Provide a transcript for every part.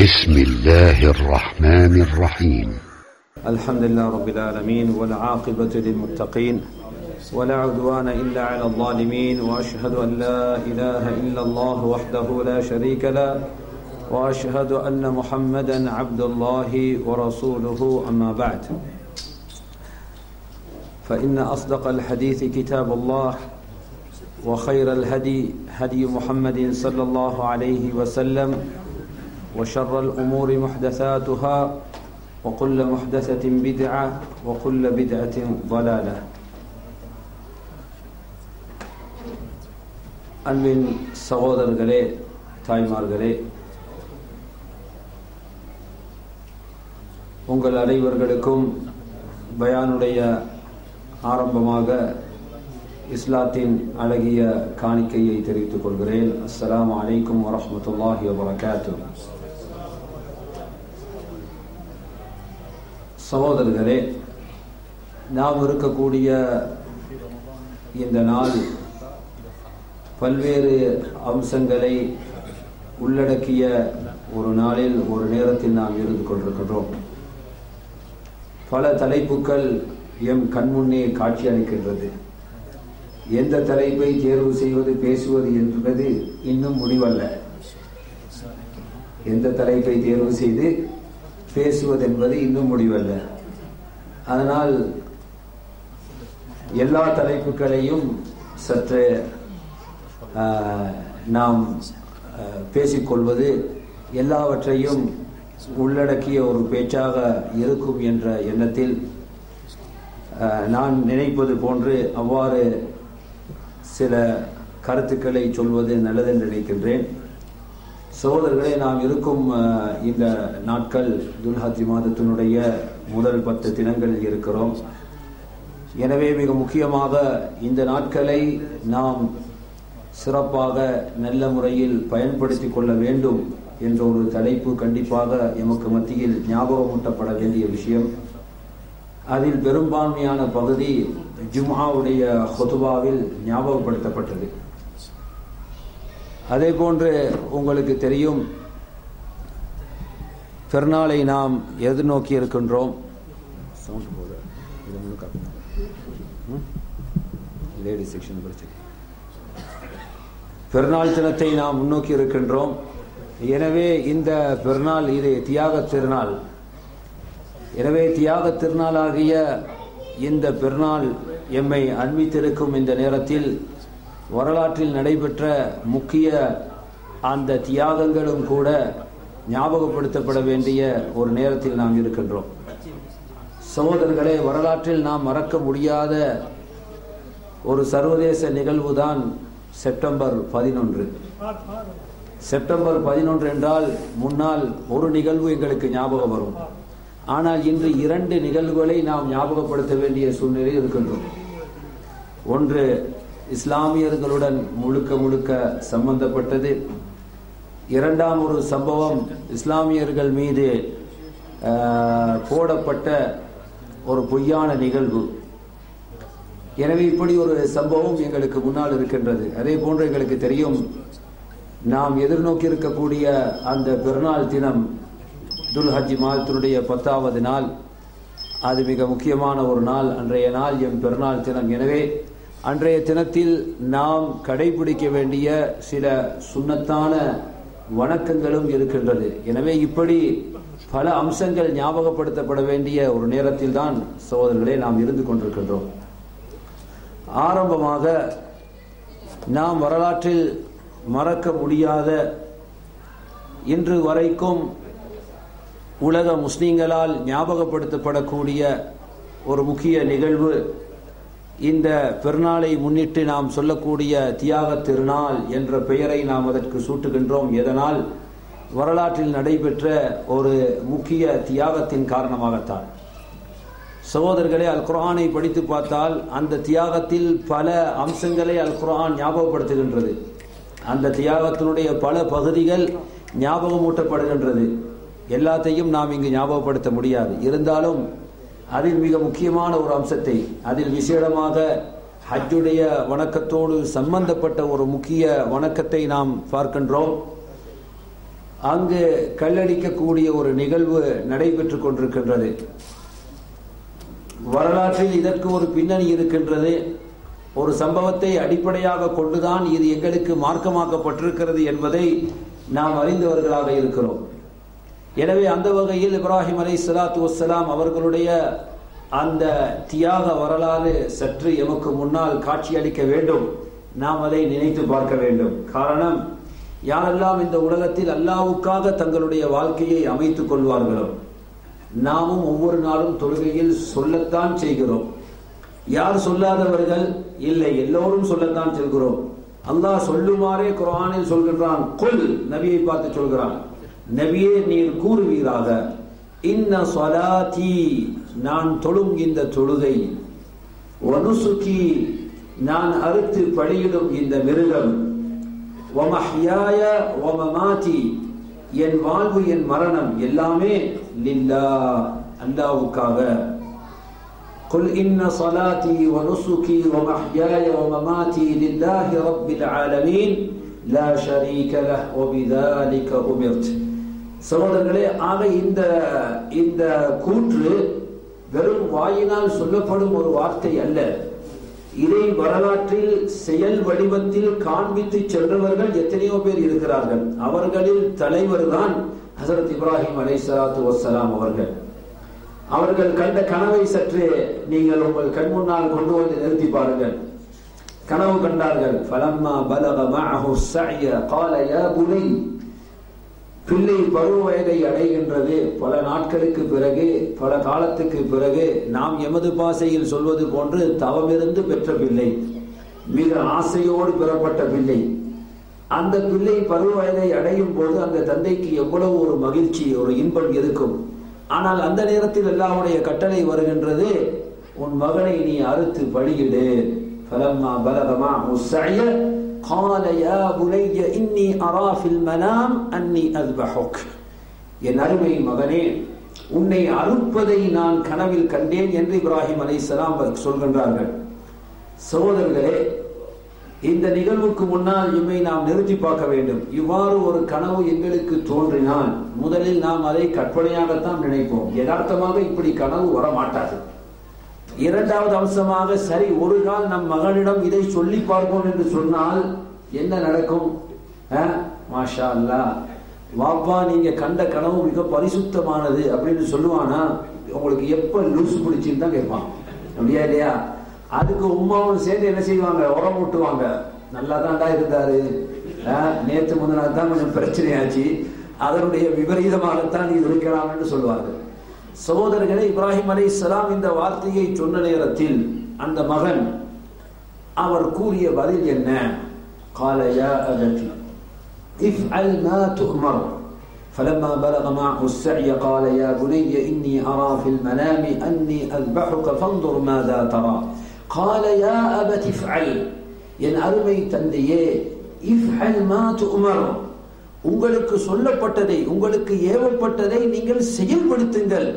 بسم الله الرحمن الرحيم الحمد لله رب العالمين والعاقبة للمتقين ولا عدوان إلا على الظالمين وأشهد أن لا إله إلا الله وحده لا شريك له وأشهد أن محمدا عبد الله ورسوله أما بعد فإن أصدق الحديث كتاب الله وخير الهدي هدي محمد صلى الله عليه وسلم وشر الأمور محدثاتها وكل محدثة بدعة وكل بدعة ضلالة அன்பின் சகோதரர்களே தாய்மார்களே உங்கள் அனைவர்களுக்கும் பயானுடைய ஆரம்பமாக இஸ்லாத்தின் அழகிய காணிக்கையை தெரிவித்துக் கொள்கிறேன் அஸ்ஸலாமு அலைக்கும் வரஹ்மத்துல்லாஹி வபரகாத்துஹு சகோதரர்களே நாம் இருக்கக்கூடிய இந்த நாள் பல்வேறு அம்சங்களை உள்ளடக்கிய ஒரு நாளில் ஒரு நேரத்தில் நாம் இருந்து கொண்டிருக்கின்றோம் பல தலைப்புகள் எம் கண்முன்னே காட்சி அளிக்கின்றது எந்த தலைப்பை தேர்வு செய்வது பேசுவது என்பது இன்னும் முடிவல்ல எந்த தலைப்பை தேர்வு செய்து பேசுவது என்பது இன்னும் முடிவல்ல அதனால் எல்லா தலைப்புகளையும் சற்று நாம் பேசிக்கொள்வது எல்லாவற்றையும் உள்ளடக்கிய ஒரு பேச்சாக இருக்கும் என்ற எண்ணத்தில் நான் நினைப்பது போன்று அவ்வாறு சில கருத்துக்களை சொல்வது நல்லதென்று நினைக்கின்றேன் சகோதரர்களே நாம் இருக்கும் இந்த நாட்கள் துல்ஹாஜி மாதத்தினுடைய முதல் பத்து தினங்களில் இருக்கிறோம் எனவே மிக முக்கியமாக இந்த நாட்களை நாம் சிறப்பாக நல்ல முறையில் பயன்படுத்தி கொள்ள வேண்டும் என்ற ஒரு தலைப்பு கண்டிப்பாக எமக்கு மத்தியில் ஞாபகமூட்டப்பட வேண்டிய விஷயம் அதில் பெரும்பான்மையான பகுதி ஜும்ஹாவுடைய ஹொதுபாவில் ஞாபகப்படுத்தப்பட்டது அதே போன்று உங்களுக்கு தெரியும் பெருநாளை நாம் எதிர்நோக்கி இருக்கின்றோம் லேடி செக்ஷன் பிரச்சனை பெருநாள் தினத்தை நாம் முன்னோக்கி இருக்கின்றோம் எனவே இந்த பெருநாள் இது தியாக திருநாள் எனவே தியாக திருநாளாகிய இந்த பெருநாள் எம்மை அண்மித்திருக்கும் இந்த நேரத்தில் வரலாற்றில் நடைபெற்ற முக்கிய அந்த தியாகங்களும் கூட ஞாபகப்படுத்தப்பட வேண்டிய ஒரு நேரத்தில் நாம் இருக்கின்றோம் சகோதரர்களே வரலாற்றில் நாம் மறக்க முடியாத ஒரு சர்வதேச நிகழ்வுதான் செப்டம்பர் பதினொன்று செப்டம்பர் பதினொன்று என்றால் முன்னால் ஒரு நிகழ்வு எங்களுக்கு ஞாபகம் வரும் ஆனால் இன்று இரண்டு நிகழ்வுகளை நாம் ஞாபகப்படுத்த வேண்டிய சூழ்நிலை இருக்கின்றோம் ஒன்று இஸ்லாமியர்களுடன் முழுக்க முழுக்க சம்பந்தப்பட்டது இரண்டாம் ஒரு சம்பவம் இஸ்லாமியர்கள் மீது போடப்பட்ட ஒரு பொய்யான நிகழ்வு எனவே இப்படி ஒரு சம்பவம் எங்களுக்கு முன்னால் இருக்கின்றது அதே போன்று எங்களுக்கு தெரியும் நாம் எதிர்நோக்கி இருக்கக்கூடிய அந்த பெருநாள் தினம் துல்ஹஜி மாதத்தினுடைய பத்தாவது நாள் அது மிக முக்கியமான ஒரு நாள் அன்றைய நாள் எம் பெருநாள் தினம் எனவே அன்றைய தினத்தில் நாம் கடைபிடிக்க வேண்டிய சில சுண்ணத்தான வணக்கங்களும் இருக்கின்றது எனவே இப்படி பல அம்சங்கள் ஞாபகப்படுத்தப்பட வேண்டிய ஒரு நேரத்தில் தான் சகோதரர்களே நாம் இருந்து கொண்டிருக்கின்றோம் ஆரம்பமாக நாம் வரலாற்றில் மறக்க முடியாத இன்று வரைக்கும் உலக முஸ்லீம்களால் ஞாபகப்படுத்தப்படக்கூடிய ஒரு முக்கிய நிகழ்வு இந்த பெருநாளை முன்னிட்டு நாம் சொல்லக்கூடிய தியாக திருநாள் என்ற பெயரை நாம் அதற்கு சூட்டுகின்றோம் எதனால் வரலாற்றில் நடைபெற்ற ஒரு முக்கிய தியாகத்தின் காரணமாகத்தான் சகோதரர்களே அல் குரானை படித்து பார்த்தால் அந்த தியாகத்தில் பல அம்சங்களை அல் குரான் ஞாபகப்படுத்துகின்றது அந்த தியாகத்தினுடைய பல பகுதிகள் ஞாபகமூட்டப்படுகின்றது எல்லாத்தையும் நாம் இங்கு ஞாபகப்படுத்த முடியாது இருந்தாலும் அதில் மிக முக்கியமான ஒரு அம்சத்தை அதில் விசேடமாக ஹஜ்ஜுடைய வணக்கத்தோடு சம்பந்தப்பட்ட ஒரு முக்கிய வணக்கத்தை நாம் பார்க்கின்றோம் அங்கு கல்லடிக்கக்கூடிய ஒரு நிகழ்வு நடைபெற்றுக் கொண்டிருக்கின்றது வரலாற்றில் இதற்கு ஒரு பின்னணி இருக்கின்றது ஒரு சம்பவத்தை அடிப்படையாக கொண்டுதான் இது எங்களுக்கு மார்க்கமாக்கப்பட்டிருக்கிறது என்பதை நாம் அறிந்தவர்களாக இருக்கிறோம் எனவே அந்த வகையில் இப்ராஹிம் அலை சலாத்து வசலாம் அவர்களுடைய அந்த தியாக வரலாறு சற்று எமக்கு முன்னால் காட்சியளிக்க வேண்டும் நாம் அதை நினைத்து பார்க்க வேண்டும் காரணம் யாரெல்லாம் இந்த உலகத்தில் அல்லாவுக்காக தங்களுடைய வாழ்க்கையை அமைத்துக் கொள்வார்களோ நாமும் ஒவ்வொரு நாளும் தொழுகையில் சொல்லத்தான் செய்கிறோம் யார் சொல்லாதவர்கள் இல்லை எல்லோரும் சொல்லத்தான் செல்கிறோம் அல்லாஹ் சொல்லுமாறே குரானில் சொல்கின்றான் கொல் நபியை பார்த்து சொல்கிறான் நபியே நீர் கூறுவீராக இன்ன சொலாத்தி நான் தொழும் இந்த தொழுகை வனுசுகி நான் அறுத்து பழியிடும் இந்த மிருகம் வமஹ்யாய வமமாதி என் வாழ்வு என் மரணம் எல்லாமே லில்லா அல்லாவுக்காக قل إن صلاتي ونسكي ومحياي ومماتي لله رب العالمين لا شريك له وبذلك أمرت சகோதரர்களே ஆக இந்த இந்த கூற்று வெறும் வாயினால் சொல்லப்படும் ஒரு வார்த்தை அல்ல இதை வரலாற்றில் செயல் வடிவத்தில் காண்பித்து சென்றவர்கள் எத்தனையோ பேர் இருக்கிறார்கள் அவர்களில் தலைவர் தான் ஹசரத் இப்ராஹிம் அலை சலாத்து வசலாம் அவர்கள் அவர்கள் கண்ட கனவை சற்று நீங்கள் உங்கள் கண் முன்னால் கொண்டு வந்து நிறுத்தி பாருங்கள் கனவு கண்டார்கள் فلما بلغ معه السعي قال يا بني பிள்ளை பருவ வயதை அடைகின்றது பல நாட்களுக்கு பிறகு பல காலத்துக்கு பிறகு நாம் எமது பாசையில் சொல்வது போன்று தவமிருந்து பெற்ற பிள்ளை மிக ஆசையோடு பெறப்பட்ட பிள்ளை அந்த பிள்ளை பருவ வயதை அடையும் போது அந்த தந்தைக்கு எவ்வளவு ஒரு மகிழ்ச்சி ஒரு இன்பம் இருக்கும் ஆனால் அந்த நேரத்தில் எல்லாவுடைய கட்டளை வருகின்றது உன் மகனை நீ அறுத்து பலியிடு فلما بلغ معه السعي قال يا بني إني أرى في المنام أني أذبحك என் அருமை மகனே உன்னை அறுப்பதை நான் கனவில் கண்டேன் என்று இப்ராஹிம் அலை சொல்கின்றார்கள் சகோதரர்களே இந்த நிகழ்வுக்கு முன்னால் இம்மை நாம் நிறுத்தி பார்க்க வேண்டும் இவ்வாறு ஒரு கனவு எங்களுக்கு தோன்றினால் முதலில் நாம் அதை கற்பனையாகத்தான் நினைப்போம் யதார்த்தமாக இப்படி கனவு வர மாட்டாது இரண்டாவது அம்சமாக சரி ஒரு கால் நம் மகனிடம் இதை சொல்லி பார்ப்போம் என்று சொன்னால் என்ன நடக்கும் மாஷா அல்லா வாப்பா நீங்க கண்ட கனவு மிக பரிசுத்தமானது அப்படின்னு சொல்லுவானா உங்களுக்கு எப்ப லூசு பிடிச்சின்னு தான் கேட்பான் அப்படியா இல்லையா அதுக்கு உமாவும் சேர்ந்து என்ன செய்வாங்க உரம் ஊட்டுவாங்க நல்லா தான்டா இருந்தாரு நேற்று முந்தினா தான் கொஞ்சம் பிரச்சனையாச்சு அதனுடைய விபரீதமாகத்தான் இது இருக்கலாம் என்று சொல்லுவார்கள் சகோதரர்களே இப்ராஹிம் அலை சலாம் இந்த வார்த்தையை சொன்ன நேரத்தில் அந்த மகன் அவர் கூறிய பதில் என்ன قال يا أبت افعل ما تؤمر فلما بلغ معه السعي قال يا بني إني أرى في المنام أني أذبحك فانظر ماذا ترى قال يا أبت افعل என் அருமை தந்தையே இஃப்அல் மா துமர் உங்களுக்கு சொல்லப்பட்டதை உங்களுக்கு ஏவப்பட்டதை நீங்கள் செயல்படுத்துங்கள்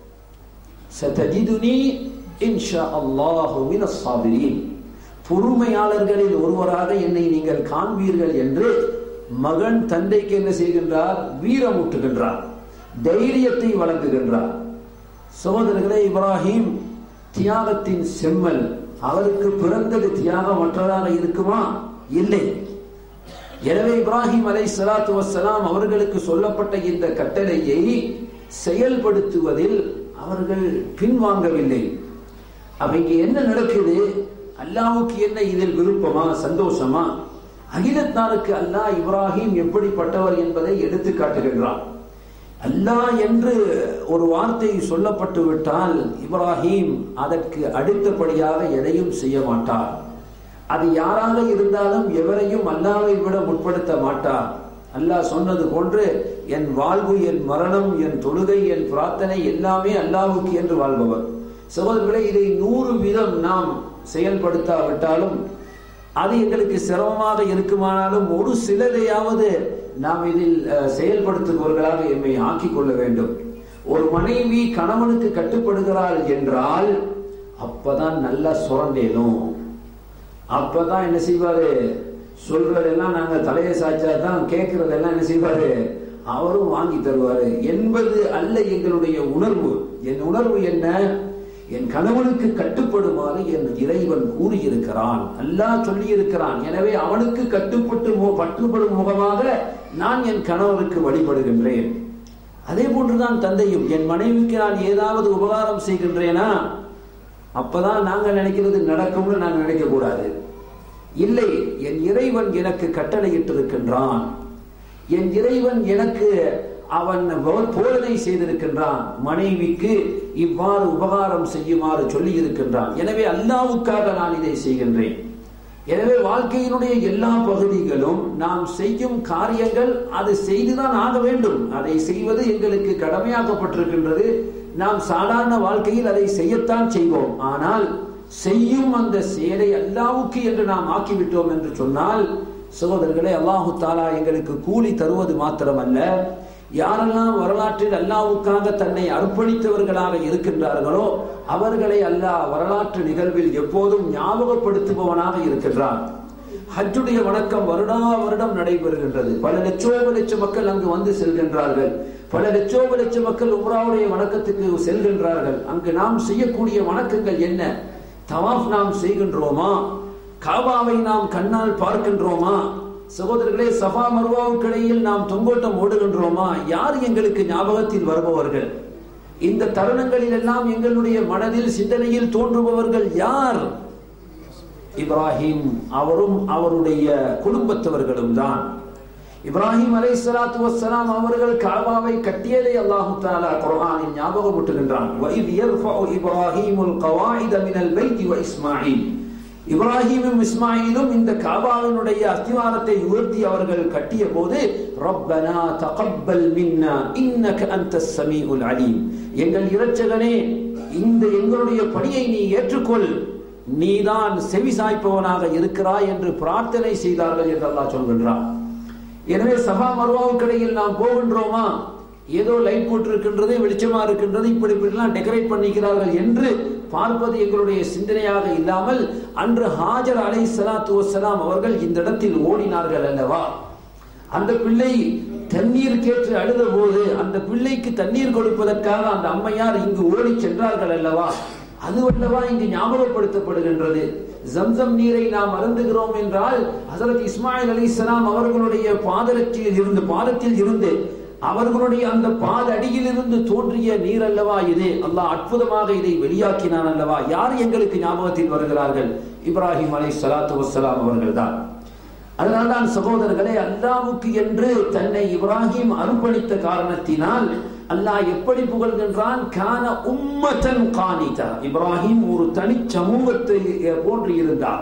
சதஜிதுனி இன்ஷா அல்லாஹு மினஸ் சாபிரீன் பொறுமையாளர்களில் ஒருவராக என்னை நீங்கள் காண்பீர்கள் என்று மகன் தந்தைக்கு என்ன செய்கின்றார் வீரமூட்டுகின்றார் தைரியத்தை வழங்குகின்றார் சகோதரர்களே இப்ராஹிம் தியாகத்தின் செம்மல் அவருக்கு பிறந்தது தியாகமற்றதாக இருக்குமா இல்லை எனவே இப்ராஹிம் அலை சலாத்து வசலாம் அவர்களுக்கு சொல்லப்பட்ட இந்த கட்டளையை செயல்படுத்துவதில் அவர்கள் பின்வாங்கவில்லை அப்ப இங்க என்ன நடக்குது அல்லாவுக்கு என்ன இதில் விருப்பமா சந்தோஷமா அகிலத்தாருக்கு அல்லாஹ் இப்ராஹிம் எப்படிப்பட்டவர் என்பதை எடுத்து காட்டுகின்றான் அல்லாஹ் என்று ஒரு வார்த்தை சொல்லப்பட்டு விட்டால் இப்ராஹிம் அதற்கு அடுத்தபடியாக எதையும் செய்ய மாட்டார் அது யாராக இருந்தாலும் எவரையும் அல்லாவை விட முற்படுத்த மாட்டார் அல்லாஹ் சொன்னது போன்று என் வாழ்வு என் மரணம் என் தொழுகை என் பிரார்த்தனை எல்லாமே அல்லாவுக்கு என்று வாழ்பவர் சகோதரர்களே இதை நூறு வீதம் நாம் செயல்படுத்தாவிட்டாலும் அது எங்களுக்கு சிரமமாக இருக்குமானாலும் ஒரு சிலரையாவது நாம் இதில் செயல்படுத்துபவர்களாக எம்மை ஆக்கிக் கொள்ள வேண்டும் ஒரு மனைவி கணவனுக்கு கட்டுப்படுகிறாள் என்றால் அப்பதான் நல்லா சுரண்டேனும் அப்பதான் என்ன செய்வாரு சொல்றதெல்லாம் நாங்க தலையை சாய்ச்சா தான் கேட்கறதெல்லாம் என்ன செய்வாரு அவரும் வாங்கி தருவாரு என்பது அல்ல எங்களுடைய உணர்வு என் உணர்வு என்ன என் கணவனுக்கு கட்டுப்படுமாறு என் இறைவன் கூறியிருக்கிறான் அல்லாஹ் சொல்லி இருக்கிறான் எனவே அவனுக்கு கட்டுப்பட்டு மு- பட்டுப்படும் முகமாக நான் என் கணவருக்கு வழிபடுகின்றேன் அதே போன்றுதான் தந்தையும் என் மனைவிக்கு நான் ஏதாவது உபகாரம் செய்கின்றேனா அப்பதான் நாங்க நினைக்கிறது நடக்கும்னு நாங்க நினைக்க கூடாது இல்லை என் இறைவன் எனக்கு கட்டளையிட்டிருக்கின்றான் என் இறைவன் எனக்கு அவன் போ- போதனை செய்திருக்கின்றான் மனைவிக்கு இவ்வாறு உபகாரம் செய்யுமாறு சொல்லி இருக்கின்றான் எனவே அல்லாவுக்காக நான் இதை செய்கின்றேன் எனவே வாழ்க்கையினுடைய எல்லா பகுதிகளும் நாம் செய்யும் காரியங்கள் அது செய்துதான் ஆக வேண்டும் அதை செய்வது எங்களுக்கு கடமையாக்கப்பட்டிருக்கின்றது நாம் சாதாரண வாழ்க்கையில் அதை செய்யத்தான் செய்வோம் ஆனால் செய்யும் அந்த செயலை அல்லாவுக்கு என்று நாம் ஆக்கிவிட்டோம் என்று சொன்னால் சகோதரர்களே அல்லாஹு தாலா எங்களுக்கு கூலி தருவது மாத்திரமல்ல யாரெல்லாம் வரலாற்றில் அல்லாவுக்காக தன்னை அர்ப்பணித்தவர்களாக இருக்கின்றார்களோ அவர்களை அல்லாஹ் வரலாற்று நிகழ்வில் எப்போதும் ஞாபகப்படுத்துபவனாக இருக்கின்றான் ஹஜ்ஜுடைய வணக்கம் வருடா வருடம் நடைபெறுகின்றது பல லட்சோப லட்ச மக்கள் அங்கு வந்து செல்கின்றார்கள் பல லட்சோப லட்ச மக்கள் உம்ராவுடைய வணக்கத்துக்கு செல்கின்றார்கள் அங்கு நாம் செய்யக்கூடிய வணக்கங்கள் என்ன தவாஃப் நாம் செய்கின்றோமா காபாவை நாம் கண்ணால் பார்க்கின்றோமா சகோதரர்களே சபா மருவாவுக்கு இடையில் நாம் தொங்கோட்டம் ஓடுகின்றோமா யார் எங்களுக்கு ஞாபகத்தில் வருபவர்கள் இந்த தருணங்களில் எல்லாம் எங்களுடைய மனதில் சிந்தனையில் தோன்றுபவர்கள் யார் இப்ராஹிம் அவரும் அவருடைய குடும்பத்தவர்களும் தான் இப்ராஹிம் அலை சலாத்து வசலாம் அவர்கள் காபாவை கட்டியதை அல்லாஹு தாலா குர்ஆனில் ஞாபகமூட்டுகின்றான் وَإِذْ يَرْفَعُ إِبْرَاهِيمُ الْقَوَاعِدَ مِنَ الْبَيْتِ وَإِسْمَاعِيلُ இப்ராஹிமும் இஸ்மாயிலும் இந்த காபாவினுடைய அஸ்திவாரத்தை உயர்த்தி அவர்கள் கட்டிய போது ரப்பனா தகப்பல் மின்னா இன்னக அந்த சமீஉல் அலீம் எங்கள் இரட்சகனே இந்த எங்களுடைய பணியை நீ ஏற்றுக்கொள் நீதான் செவி சாய்ப்பவனாக இருக்கிறாய் என்று பிரார்த்தனை செய்தார்கள் என்று அல்லாஹ் சொல்கின்றான் எனவே சபா மருவாவுக்கிடையில் நாம் போகின்றோமா ஏதோ லைட் போட்டு இருக்கின்றது வெளிச்சமா இருக்கின்றது இப்படி இப்படிலாம் டெக்கரேட் பண்ணிக்கிறார்கள் என்று பார்ப்பது எங்களுடைய சிந்தனையாக இல்லாமல் அன்று ஹாஜர் அலை சலாத்து வசலாம் அவர்கள் இந்த இடத்தில் ஓடினார்கள் அல்லவா அந்த பிள்ளை தண்ணீர் கேட்டு அழுத போது அந்த பிள்ளைக்கு தண்ணீர் கொடுப்பதற்காக அந்த அம்மையார் இங்கு ஓடி சென்றார்கள் அல்லவா அது அல்லவா இங்கு ஞாபகப்படுத்தப்படுகின்றது ஜம்சம் நீரை நாம் அருந்துகிறோம் என்றால் ஹசரத் இஸ்மாயில் அலி இஸ்லாம் அவர்களுடைய பாதரட்சியில் இருந்து பாதத்தில் இருந்து அவர்களுடைய அந்த பாத அடியில் இருந்து தோன்றிய நீர் அல்லவா இது அல்லாஹ் அற்புதமாக இதை வெளியாக்கினான் அல்லவா யார் எங்களுக்கு ஞாபகத்தில் வருகிறார்கள் இப்ராஹிம் அலை சலாத்து வசலாம் அவர்கள் தான் அதனால்தான் சகோதரர்களே அல்லாவுக்கு என்று தன்னை இப்ராஹிம் அர்ப்பணித்த காரணத்தினால் அல்லாஹ் எப்படி புகழ்கின்றான் கான உம்மத்தன் காணிதா இப்ராஹிம் ஒரு தனி சமூகத்தை போன்று இருந்தார்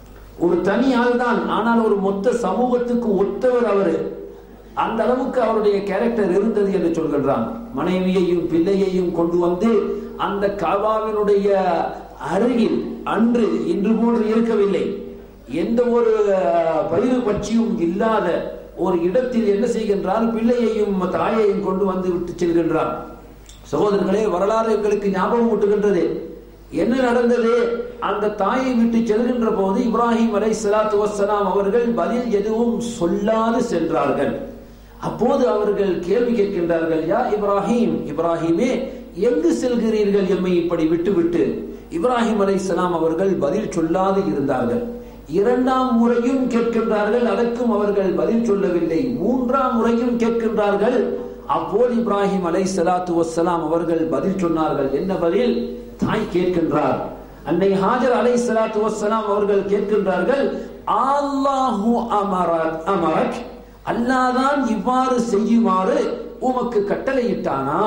ஒரு தனி ஆள் தான் ஆனால் ஒரு மொத்த சமூகத்துக்கு ஒத்தவர் அவரு அந்த அளவுக்கு அவருடைய கேரக்டர் இருந்தது என்று சொல்கின்றான் மனைவியையும் பிள்ளையையும் கொண்டு வந்து அந்த காபாவினுடைய அருகில் அன்று இன்று போன்று இருக்கவில்லை எந்த ஒரு பயிர் பட்சியும் இல்லாத ஒரு இடத்தில் என்ன செய்கின்றார் பிள்ளையையும் தாயையும் கொண்டு வந்து விட்டு செல்கின்றார் சகோதரர்களே வரலாறு எங்களுக்கு ஞாபகம் ஊட்டுகின்றது என்ன நடந்தது அந்த தாயை விட்டு செல்கின்ற போது இப்ராஹிம் அலை சலாத்து வசலாம் அவர்கள் பதில் எதுவும் சொல்லாது சென்றார்கள் அப்போது அவர்கள் கேள்வி கேட்கின்றார்கள் யா இப்ராஹிம் இப்ராஹிமே எங்கு செல்கிறீர்கள் எம்மை இப்படி விட்டுவிட்டு இப்ராஹிம் அலை அவர்கள் பதில் சொல்லாது இருந்தார்கள் இரண்டாம் முறையும் கேட்கின்றார்கள் அதற்கும் அவர்கள் பதில் சொல்லவில்லை மூன்றாம் முறையும் கேட்கின்றார்கள் அப்போது இப்ராஹிம் அலை சலாத்து வசலாம் அவர்கள் பதில் சொன்னார்கள் என்ன பதில் தாய் கேட்கின்றார் அன்னை ஹாஜர் அலை சலாத்து வசலாம் அவர்கள் கேட்கின்றார்கள் அல்லாஹு அமரக் அமரக் அல்லாதான் இவ்வாறு செய்யுமாறு உமக்கு கட்டளையிட்டானா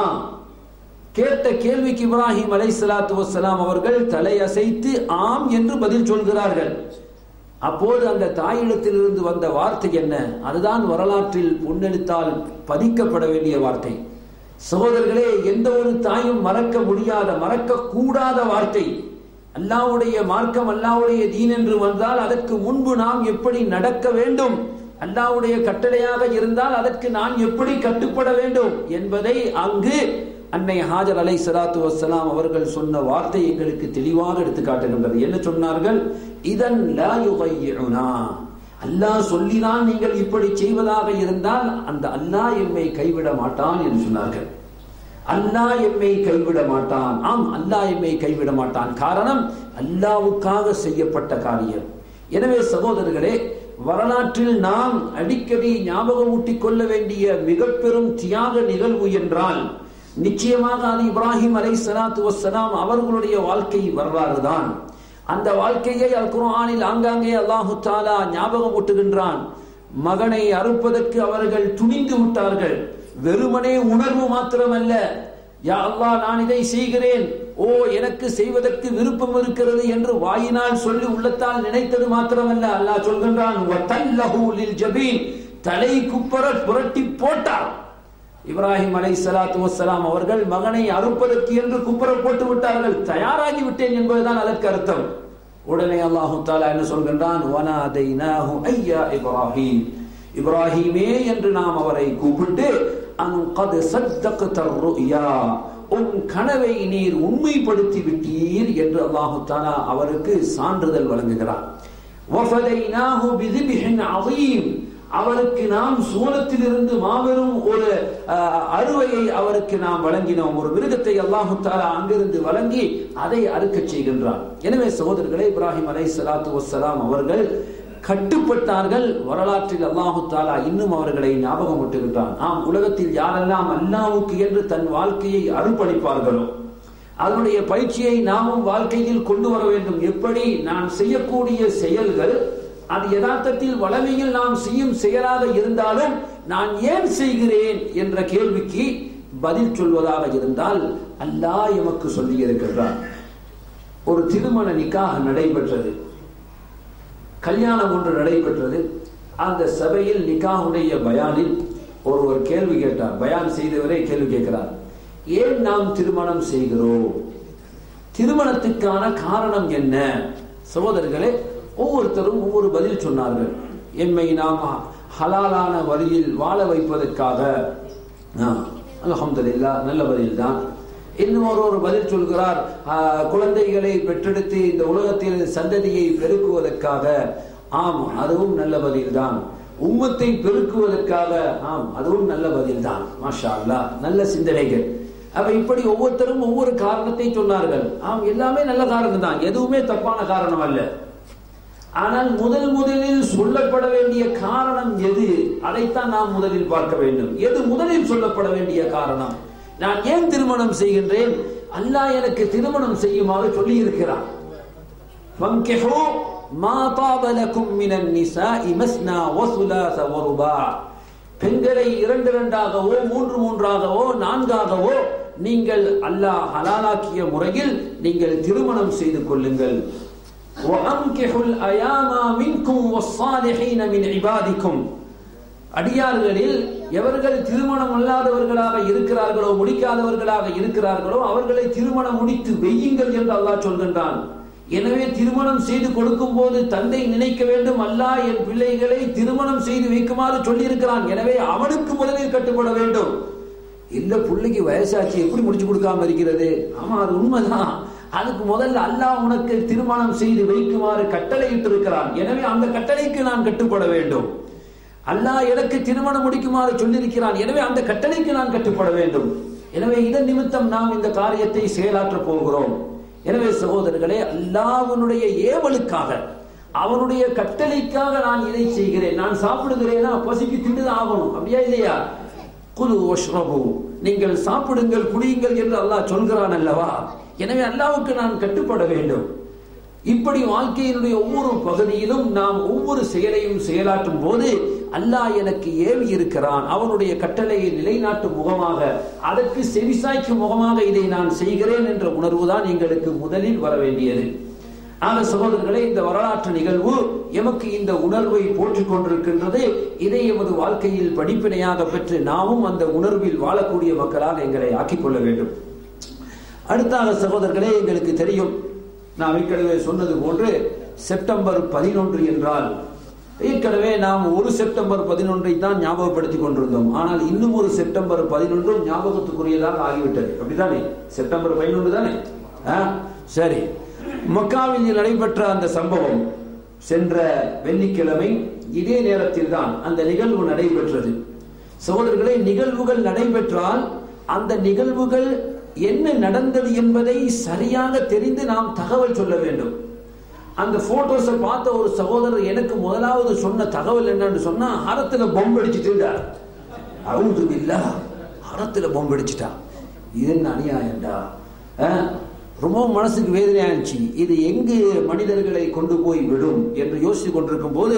கேட்ட கேள்விக்கு இப்ராஹிம் அலை சலாத்து வசலாம் அவர்கள் தலையசைத்து ஆம் என்று பதில் சொல்கிறார்கள் அப்போது அந்த தாயிடத்திலிருந்து வந்த வார்த்தை என்ன அதுதான் வரலாற்றில் பொன்னெடுத்தால் பதிக்கப்பட வேண்டிய வார்த்தை சகோதரர்களே எந்த ஒரு தாயும் மறக்க முடியாத மறக்க கூடாத வார்த்தை அல்லாவுடைய மார்க்கம் அல்லாவுடைய தீன் என்று வந்தால் அதற்கு முன்பு நாம் எப்படி நடக்க வேண்டும் அல்லாவுடைய கட்டளையாக இருந்தால் அதற்கு நான் எப்படி கட்டுப்பட வேண்டும் என்பதை அங்கு அன்னை ஹாஜர் அலை சலாத்து வசலாம் அவர்கள் சொன்ன வார்த்தை எங்களுக்கு தெளிவாக எடுத்து காட்டுகின்றது என்ன சொன்னார்கள் இதன் அல்லாஹ் சொல்லிதான் நீங்கள் இப்படி செய்வதாக இருந்தால் அந்த அல்லாஹ் எம்மை கைவிட மாட்டான் என்று சொன்னார்கள் அல்லாஹ் எம்மை கைவிட மாட்டான் ஆம் அல்லாஹ் எம்மை கைவிட மாட்டான் காரணம் அல்லாவுக்காக செய்யப்பட்ட காரியம் எனவே சகோதரர்களே வரலாற்றில் நாம் அடிக்கடி ஞாபகம் ஊட்டிக் கொள்ள வேண்டிய மிக பெரும் தியாக நிகழ்வு என்றால் நிச்சயமாக அது இப்ராஹிம் அலை சலாத்து வசலாம் அவர்களுடைய வாழ்க்கை வரலாறு தான் அந்த வாழ்க்கையை அல் குர்ஆனில் ஆங்காங்கே அல்லாஹு தாலா ஞாபகம் ஊட்டுகின்றான் மகனை அறுப்பதற்கு அவர்கள் துணிந்து விட்டார்கள் வெறுமனே உணர்வு மாத்திரமல்ல யா அல்லாஹ் நான் இதை செய்கிறேன் ஓ எனக்கு செய்வதற்கு விருப்பம் இருக்கிறது என்று வாயினால் சொல்லி உள்ளத்தால் நினைத்தது மாத்திரமல்ல அல்லாஹ் சொல்கின்றான் வதல்லஹு லில் ஜபீன் தலை குப்பர புரட்டி போட்டார் இப்ராஹிம் அலை சலாத்து வசலாம் அவர்கள் மகனை அறுப்பதற்கு என்று குப்பர போட்டு விட்டார்கள் தயாராகி விட்டேன் என்பதுதான் அதற்கு அர்த்தம் உடனே அல்லாஹு தாலா என்ன சொல்கின்றான் வனாதைனாஹு ஐயா இப்ராஹிம் இப்ராஹிமே என்று நாம் அவரை கூப்பிட்டு அன் கது சத்தக்த ருயா உன் கனவை நீர் உண்மைப்படுத்தி விட்டீர் என்று அல்லாஹு தாலா அவருக்கு சான்றிதழ் வழங்குகிறார் வஃபதைனாஹு பிதிபிஹின் அதீம் அவருக்கு நாம் சூலத்திலிருந்து மாபெரும் ஒரு அஹ், அறுவையை அவருக்கு நாம் வழங்கினோம் ஒரு மிருகத்தை அல்லாஹு தாலா அங்கிருந்து வழங்கி அதை அறுக்கச் செய்கின்றார் எனவே சகோதரர்களே இப்ராஹிம் அலை சலாத்து வசலாம் அவர்கள் கட்டுப்பட்டார்கள் வரலாற்றில் அல்லாஹு தாலா இன்னும் அவர்களை ஞாபகம் விட்டுகின்றான் ஆம் உலகத்தில் யாரெல்லாம் அல்லாவுக்கு என்று தன் வாழ்க்கையை அர்ப்பணிப்பார்களோ அதனுடைய பயிற்சியை நாமும் வாழ்க்கையில் கொண்டு வர வேண்டும் எப்படி நான் செய்யக்கூடிய செயல்கள் அது யதார்த்தத்தில் வளமையில் நாம் செய்யும் செயலாக இருந்தாலும் நான் ஏன் செய்கிறேன் என்ற கேள்விக்கு பதில் சொல்வதாக இருந்தால் அல்லாஹ் எமக்கு சொல்லி இருக்கின்றான் ஒரு திருமண நிக்காக நடைபெற்றது கல்யாணம் ஒன்று நடைபெற்றது அந்த சபையில் நிக்காவுடைய பயானில் ஒருவர் கேள்வி கேட்டார் பயான் செய்தவரே கேள்வி கேட்கிறார் ஏன் நாம் திருமணம் செய்கிறோம் திருமணத்துக்கான காரணம் என்ன சகோதரர்களே ஒவ்வொருத்தரும் ஒவ்வொரு பதில் சொன்னார்கள் எம்மை நாம் ஹலாலான வழியில் வாழ வைப்பதற்காக அலமதுல்லா நல்ல பதில் தான் இன்னும் ஒரு ஒரு பதில் சொல்கிறார் ஆஹ், குழந்தைகளை பெற்றெடுத்து இந்த உலகத்தில் சந்ததியை பெருக்குவதற்காக ஆம் அதுவும் நல்ல பதில் தான் உம்மத்தை பெருக்குவதற்காக ஆம் அதுவும் நல்ல பதில் தான் மாஷா அல்லாஹ் நல்ல சிந்தனைகள் அப்ப இப்படி ஒவ்வொருத்தரும் ஒவ்வொரு காரணத்தை சொன்னார்கள் ஆம் எல்லாமே நல்ல காரணம் தான் எதுவுமே தப்பான காரணம் அல்ல ஆனால் முதல் முதலில் சொல்லப்பட வேண்டிய காரணம் எது அதைத்தான் நாம் முதலில் பார்க்க வேண்டும் எது முதலில் சொல்லப்பட வேண்டிய காரணம் நான் ஏன் திருமணம் செய்கின்றேன் அல்லாஹ் எனக்கு திருமணம் செய்யுமாறு சொல்லி இருக்கிறான் فانكحوا ما طاب لكم من النساء مثنى وثلاث ورباع பெண்களை இரண்டு இரண்டாகவோ மூன்று மூன்றாகவோ நான்காகவோ நீங்கள் அல்லாஹ் ஹலாலாக்கிய முறையில் நீங்கள் திருமணம் செய்து கொள்ளுங்கள் وَأَنكِحُوا الْأَيَامَ مِنْكُمْ وَالصَّالِحِينَ مِنْ عِبَادِكُمْ அடியார்களில் எவர்கள் திருமணம் அல்லாதவர்களாக இருக்கிறார்களோ முடிக்காதவர்களாக இருக்கிறார்களோ அவர்களை திருமணம் முடித்து வெய்யுங்கள் என்று அல்லாஹ் சொல்கின்றான் எனவே திருமணம் செய்து கொடுக்கும் போது தந்தை நினைக்க வேண்டும் அல்லாஹ் என் பிள்ளைகளை திருமணம் செய்து வைக்குமாறு சொல்லியிருக்கிறான் எனவே அவனுக்கு முதலில் கட்டுப்பட வேண்டும் இல்ல பிள்ளைக்கு வயசாச்சு எப்படி முடிச்சு கொடுக்காம இருக்கிறது ஆமா அது உண்மைதான் அதுக்கு முதல்ல அல்லாஹ் உனக்கு திருமணம் செய்து வைக்குமாறு கட்டளையிட்டு இருக்கிறான் எனவே அந்த கட்டளைக்கு நான் கட்டுப்பட வேண்டும் அல்லாஹ் எனக்கு திருமணம் முடிக்குமாறு சொல்லியிருக்கிறான் எனவே அந்த கட்டளைக்கு நான் கட்டுப்பட வேண்டும் எனவே இதன் நிமித்தம் நாம் இந்த காரியத்தை செயலாற்ற போகிறோம் எனவே சகோதரர்களே அல்லாஹ்வினுடைய ஏவலுக்காக அவனுடைய கட்டளைக்காக நான் இதை செய்கிறேன் நான் சாப்பிடுகிறேனா பசிக்கு திண்டுதான் ஆகணும் அப்படியா இல்லையா குலு ஒஷ்ரபு நீங்கள் சாப்பிடுங்கள் குடியுங்கள் என்று அல்லாஹ் சொல்கிறான் அல்லவா எனவே அல்லாவுக்கு நான் கட்டுப்பட வேண்டும் இப்படி வாழ்க்கையினுடைய ஒவ்வொரு பகுதியிலும் நாம் ஒவ்வொரு செயலையும் செயலாற்றும் போது அல்லாஹ் எனக்கு ஏவி இருக்கிறான் அவனுடைய கட்டளையை நிலைநாட்டும் முகமாக அதற்கு செவிசாய்க்கும் முகமாக இதை நான் செய்கிறேன் என்ற உணர்வுதான் எங்களுக்கு முதலில் வர வேண்டியது ஆக சகோதரர்களே இந்த வரலாற்று நிகழ்வு எமக்கு இந்த உணர்வை போற்றிக் கொண்டிருக்கின்றது இதை எமது வாழ்க்கையில் படிப்பினையாக பெற்று நாமும் அந்த உணர்வில் வாழக்கூடிய மக்களாக எங்களை ஆக்கிக் கொள்ள வேண்டும் அடுத்தாக சகோதரர்களே எங்களுக்கு தெரியும் நாம் ஏற்கனவே சொன்னது போன்று செப்டம்பர் பதினொன்று என்றால் ஏற்கனவே நாம் ஒரு செப்டம்பர் பதினொன்றை தான் ஞாபகப்படுத்திக் கொண்டிருந்தோம் ஆனால் இன்னும் ஒரு செப்டம்பர் பதினொன்றும் ஞாபகத்துக்குரியதாக ஆகிவிட்டது அப்படிதானே செப்டம்பர் பதினொன்று தானே ஆ? சரி மக்காவில் நடைபெற்ற அந்த சம்பவம் சென்ற வெள்ளிக்கிழமை இதே நேரத்தில் தான் அந்த நிகழ்வு நடைபெற்றது சகோதரர்களே நிகழ்வுகள் நடைபெற்றால் அந்த நிகழ்வுகள் என்ன நடந்தது என்பதை சரியாக தெரிந்து நாம் தகவல் சொல்ல வேண்டும் அந்த போட்டோஸை பார்த்த ஒரு சகோதரர் எனக்கு முதலாவது சொன்ன தகவல் என்னன்னு சொன்னா ஹரத்துல பொம்பு அடிச்சுட்டுட்டார் அவுது இல்ல ஹரத்துல பொம்பு அடிச்சுட்டா இது என்ன அநியாயம்டா அஹ், ரொம்பவும் மனசுக்கு வேதனையா இருந்துச்சு இது எங்கு மனிதர்களை கொண்டு போய் விடும் என்று யோசித்து கொண்டிருக்கும் போது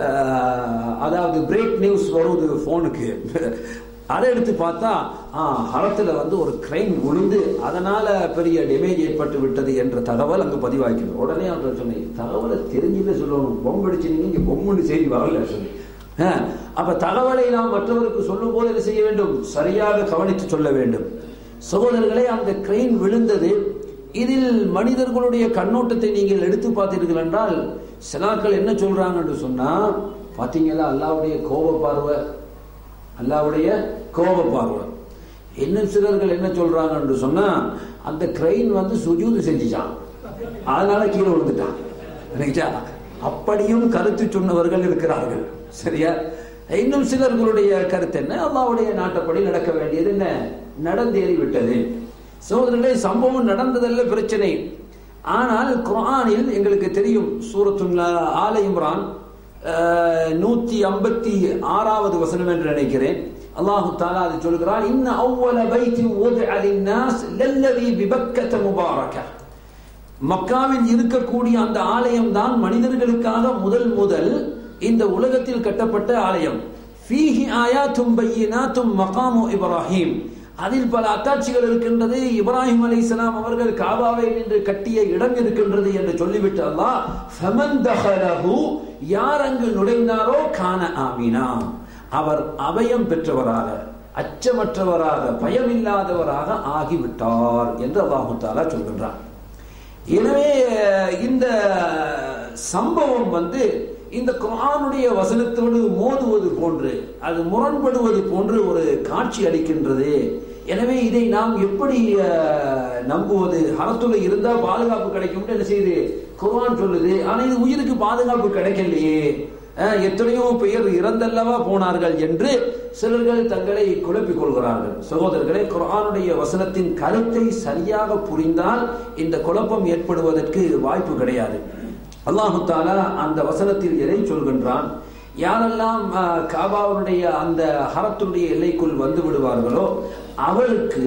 அஹ், அதாவது பிரேக் நியூஸ் வருது போனுக்கு அதை எடுத்து பார்த்தா ஆ, ஹரத்துல வந்து ஒரு கிரைம் விழுந்து அதனால பெரிய டேமேஜ் ஏற்பட்டு விட்டது என்ற தகவல் அங்கு பதிவாகிறது உடனே அவர் சொன்னேன் தகவலை தெரிஞ்சுட்டு சொல்லணும் பொம்பு அடிச்சு நீங்க பொம்முன்னு செய்தி வரல சொல்லி ஆ, அப்ப தகவலை நாம் மற்றவருக்கு சொல்லும் போது என்ன செய்ய வேண்டும் சரியாக கவனித்து சொல்ல வேண்டும் சகோதரர்களே அந்த கிரெயின் விழுந்தது இதில் மனிதர்களுடைய கண்ணோட்டத்தை நீங்கள் எடுத்து பார்த்தீர்கள் என்றால் சிலாக்கள் என்ன சொல்றாங்கன்னு சொன்னா பாத்தீங்களா அல்லாவுடைய கோப பார்வை அல்லாவுடைய கோப பார்வை இன்னும் சிலர்கள் என்ன சொல்றாங்கன்னு சொன்னா அந்த கிரெயின் வந்து சுஜூது செஞ்சுச்சான் அதனால கீழே விழுந்துட்டான் ரைட்டா? அப்படியும் கருத்து சொன்னவர்கள் இருக்கிறார்கள் சரியா இன்னும் சிலர்களுடைய கருத்து என்ன அல்லாவுடைய நாட்டப்படி நடக்க வேண்டியது என்ன நடந்தேறி விட்டது சோதரர்களே சம்பவம் நடந்ததல்ல பிரச்சனை ஆனால் குர்ஆனில் எங்களுக்கு தெரியும் சூரத்துல் ஆல இம்ரான் அஹ், நூத்தி ஐம்பத்தி ஆறாவது வசனம் என்று நினைக்கிறேன் அல்லாஹு தாலா அது சொல்கிறான் இன்ன அவ்வள பைத்தி ஓதுஅ லின்னாஸ் லல்லதி பிபக்கத முபாரக மக்காவில் இருக்கக்கூடிய அந்த ஆலயம் தான் மனிதர்களுக்காக முதல் முதல் இந்த உலகத்தில் கட்டப்பட்ட ஆலயம் ஃபீஹி ஆயாத்தும் பையினாத்தும் மகாமு இப்ராஹிம் அதில் பல அத்தாட்சிகள் இருக்கின்றது இப்ராஹிம் அலைஹிஸ்ஸலாம் அவர்கள் காபாவை நின்று கட்டிய இடம் இருக்கின்றது என்று சொல்லிவிட்டு அல்லாஹ் ஃபமன் தஹலஹு யார் அங்கு நுழைந்தாரோ கான ஆமினா அவர் அபயம் பெற்றவராக அச்சமற்றவராக பயமில்லாதவராக ஆகிவிட்டார் என்று அல்லாஹு தாலா சொல்கின்றார் எனவே இந்த சம்பவம் வந்து இந்த குர்ஆனுடைய வசனத்தோடு மோதுவது போன்று அது முரண்படுவது போன்று ஒரு காட்சி அளிக்கின்றது எனவே இதை நாம் எப்படி அஹ், நம்புவது ஹரத்துல இருந்தா பாதுகாப்பு கிடைக்கும்னு என்ன செய்யுது குர்ஆன் சொல்லுது ஆனா இது உயிருக்கு பாதுகாப்பு கிடைக்கலையே அஹ், எத்தனையோ பெயர் இறந்தல்லவா போனார்கள் என்று சிலர்கள் தங்களை குழப்பிக் கொள்கிறார்கள் சகோதரர்களே குர்ஆனுடைய வசனத்தின் கருத்தை சரியாக புரிந்தால் இந்த குழப்பம் ஏற்படுவதற்கு வாய்ப்பு கிடையாது அல்லாஹு தாலா அந்த வசனத்தில் எதை சொல்கின்றான் யாரெல்லாம் அஹ், காபாவுடைய அந்த ஹரத்துடைய எல்லைக்குள் வந்து விடுவார்களோ அவருக்கு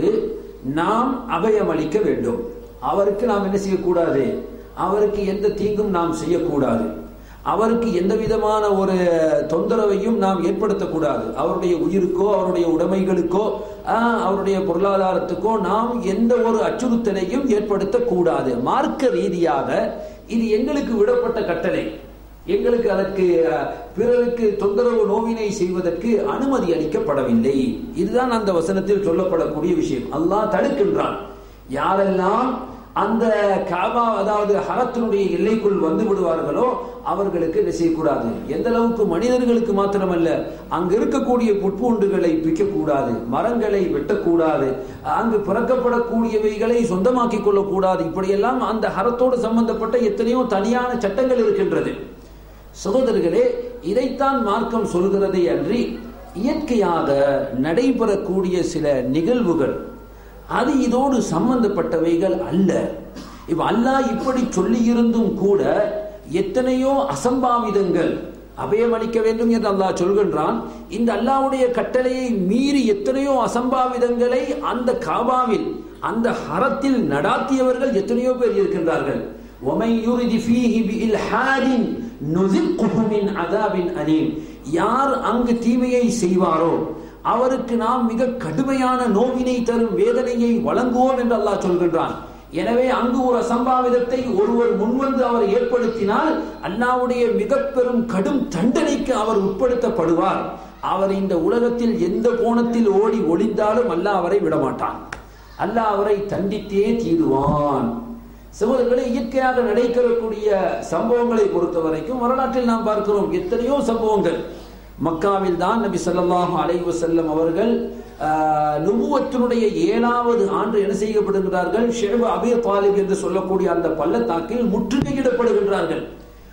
நாம் அபயம் அளிக்க வேண்டும் அவருக்கு நாம் என்ன செய்யக்கூடாது அவருக்கு எந்த தீங்கும் நாம் செய்யக்கூடாது அவருக்கு எந்த விதமான ஒரு தொந்தரவையும் நாம் ஏற்படுத்தக்கூடாது அவருடைய உயிருக்கோ அவருடைய உடைமைகளுக்கோ ஆஹ், அவருடைய பொருளாதாரத்துக்கோ நாம் எந்த ஒரு அச்சுறுத்தலையும் ஏற்படுத்தக்கூடாது மார்க்க ரீதியாக இது எங்களுக்கு விடப்பட்ட கட்டளை எங்களுக்கு அதற்கு அஹ், பிறருக்கு தொந்தரவு நோவினை செய்வதற்கு அனுமதி அளிக்கப்படவில்லை இதுதான் அந்த வசனத்தில் சொல்லப்படக்கூடிய விஷயம் அல்லாஹ் தடுக்கின்றான் யாரெல்லாம் அந்த காபா அதாவது ஹரத்தினுடைய எல்லைக்குள் வந்து விடுவார்களோ அவர்களுக்கு என்ன செய்யக்கூடாது எந்த அளவுக்கு மனிதர்களுக்கு மாத்திரமல்ல அங்கு இருக்கக்கூடிய புட்பூண்டுகளை பிக்கக்கூடாது மரங்களை வெட்டக்கூடாது அங்கு பிறக்கப்படக்கூடியவைகளை சொந்தமாக்கிக் கொள்ளக்கூடாது இப்படியெல்லாம் அந்த ஹரத்தோடு சம்பந்தப்பட்ட எத்தனையோ தனியான சட்டங்கள் இருக்கின்றது சகோதரர்களே இதைத்தான் மார்க்கம் சொல்கிறதே அன்றி இயற்கையாக நடைபெறக்கூடிய சில நிகழ்வுகள் அது இதோடு சம்பந்தப்பட்டவைகள் அல்ல இப்ப அல்லாஹ் இப்படி சொல்லியிருந்தும் கூட எத்தனையோ அசம்பாவிதங்கள் அபயமளிக்க வேண்டும் என்று அல்லாஹ் சொல்கின்றான் இந்த அல்லாஹ்வுடைய கட்டளையை மீறி எத்தனையோ அசம்பாவிதங்களை அந்த காபாவில் அந்த ஹரத்தில் நடாத்தியவர்கள் எத்தனையோ பேர் இருக்கின்றார்கள் وَمَنْ يُرِدِ فِيهِ بِإِلْحَادٍ نُذِقْهُ مِنْ عَذَابٍ أَلِيمٍ யார் அங்கு தீமையை செய்வாரோ அவருக்கு நாம் மிக கடுமையான நோவினை தரும் வேதனையை வழங்குவோம் என்று அல்லாஹ் சொல்கின்றான் எனவே அங்கு ஒரு அசம்பாவிதத்தை ஒருவர் முன்வந்து அவர் ஏற்படுத்தினால் அல்லாவுடைய மிக பெரும் கடும் தண்டனைக்கு அவர் உட்படுத்தப்படுவார் அவர் இந்த உலகத்தில் எந்த கோணத்தில் ஓடி ஒளிந்தாலும் அல்லாஹ் அவரை விடமாட்டான் அல்லாஹ் அவரை தண்டித்தே தீருவான் சகோதரர்களே இயற்கையாக நடைபெறக்கூடிய சம்பவங்களை பொறுத்த வரைக்கும் வரலாற்றில் நாம் பார்க்கிறோம் எத்தனையோ சம்பவங்கள் மக்காவில் தான் நபி ஸல்லல்லாஹு அலைஹி வஸல்லம் அவர்கள் ஆஹ், நுபுவத்தினுடைய ஏழாவது ஆண்டு என்ன செய்யப்படுகிறார்கள் ஷேபு அபி தாலிப் என்று சொல்லக்கூடிய அந்த பள்ளத்தாக்கில் முற்றுகையிடப்படுகின்றார்கள்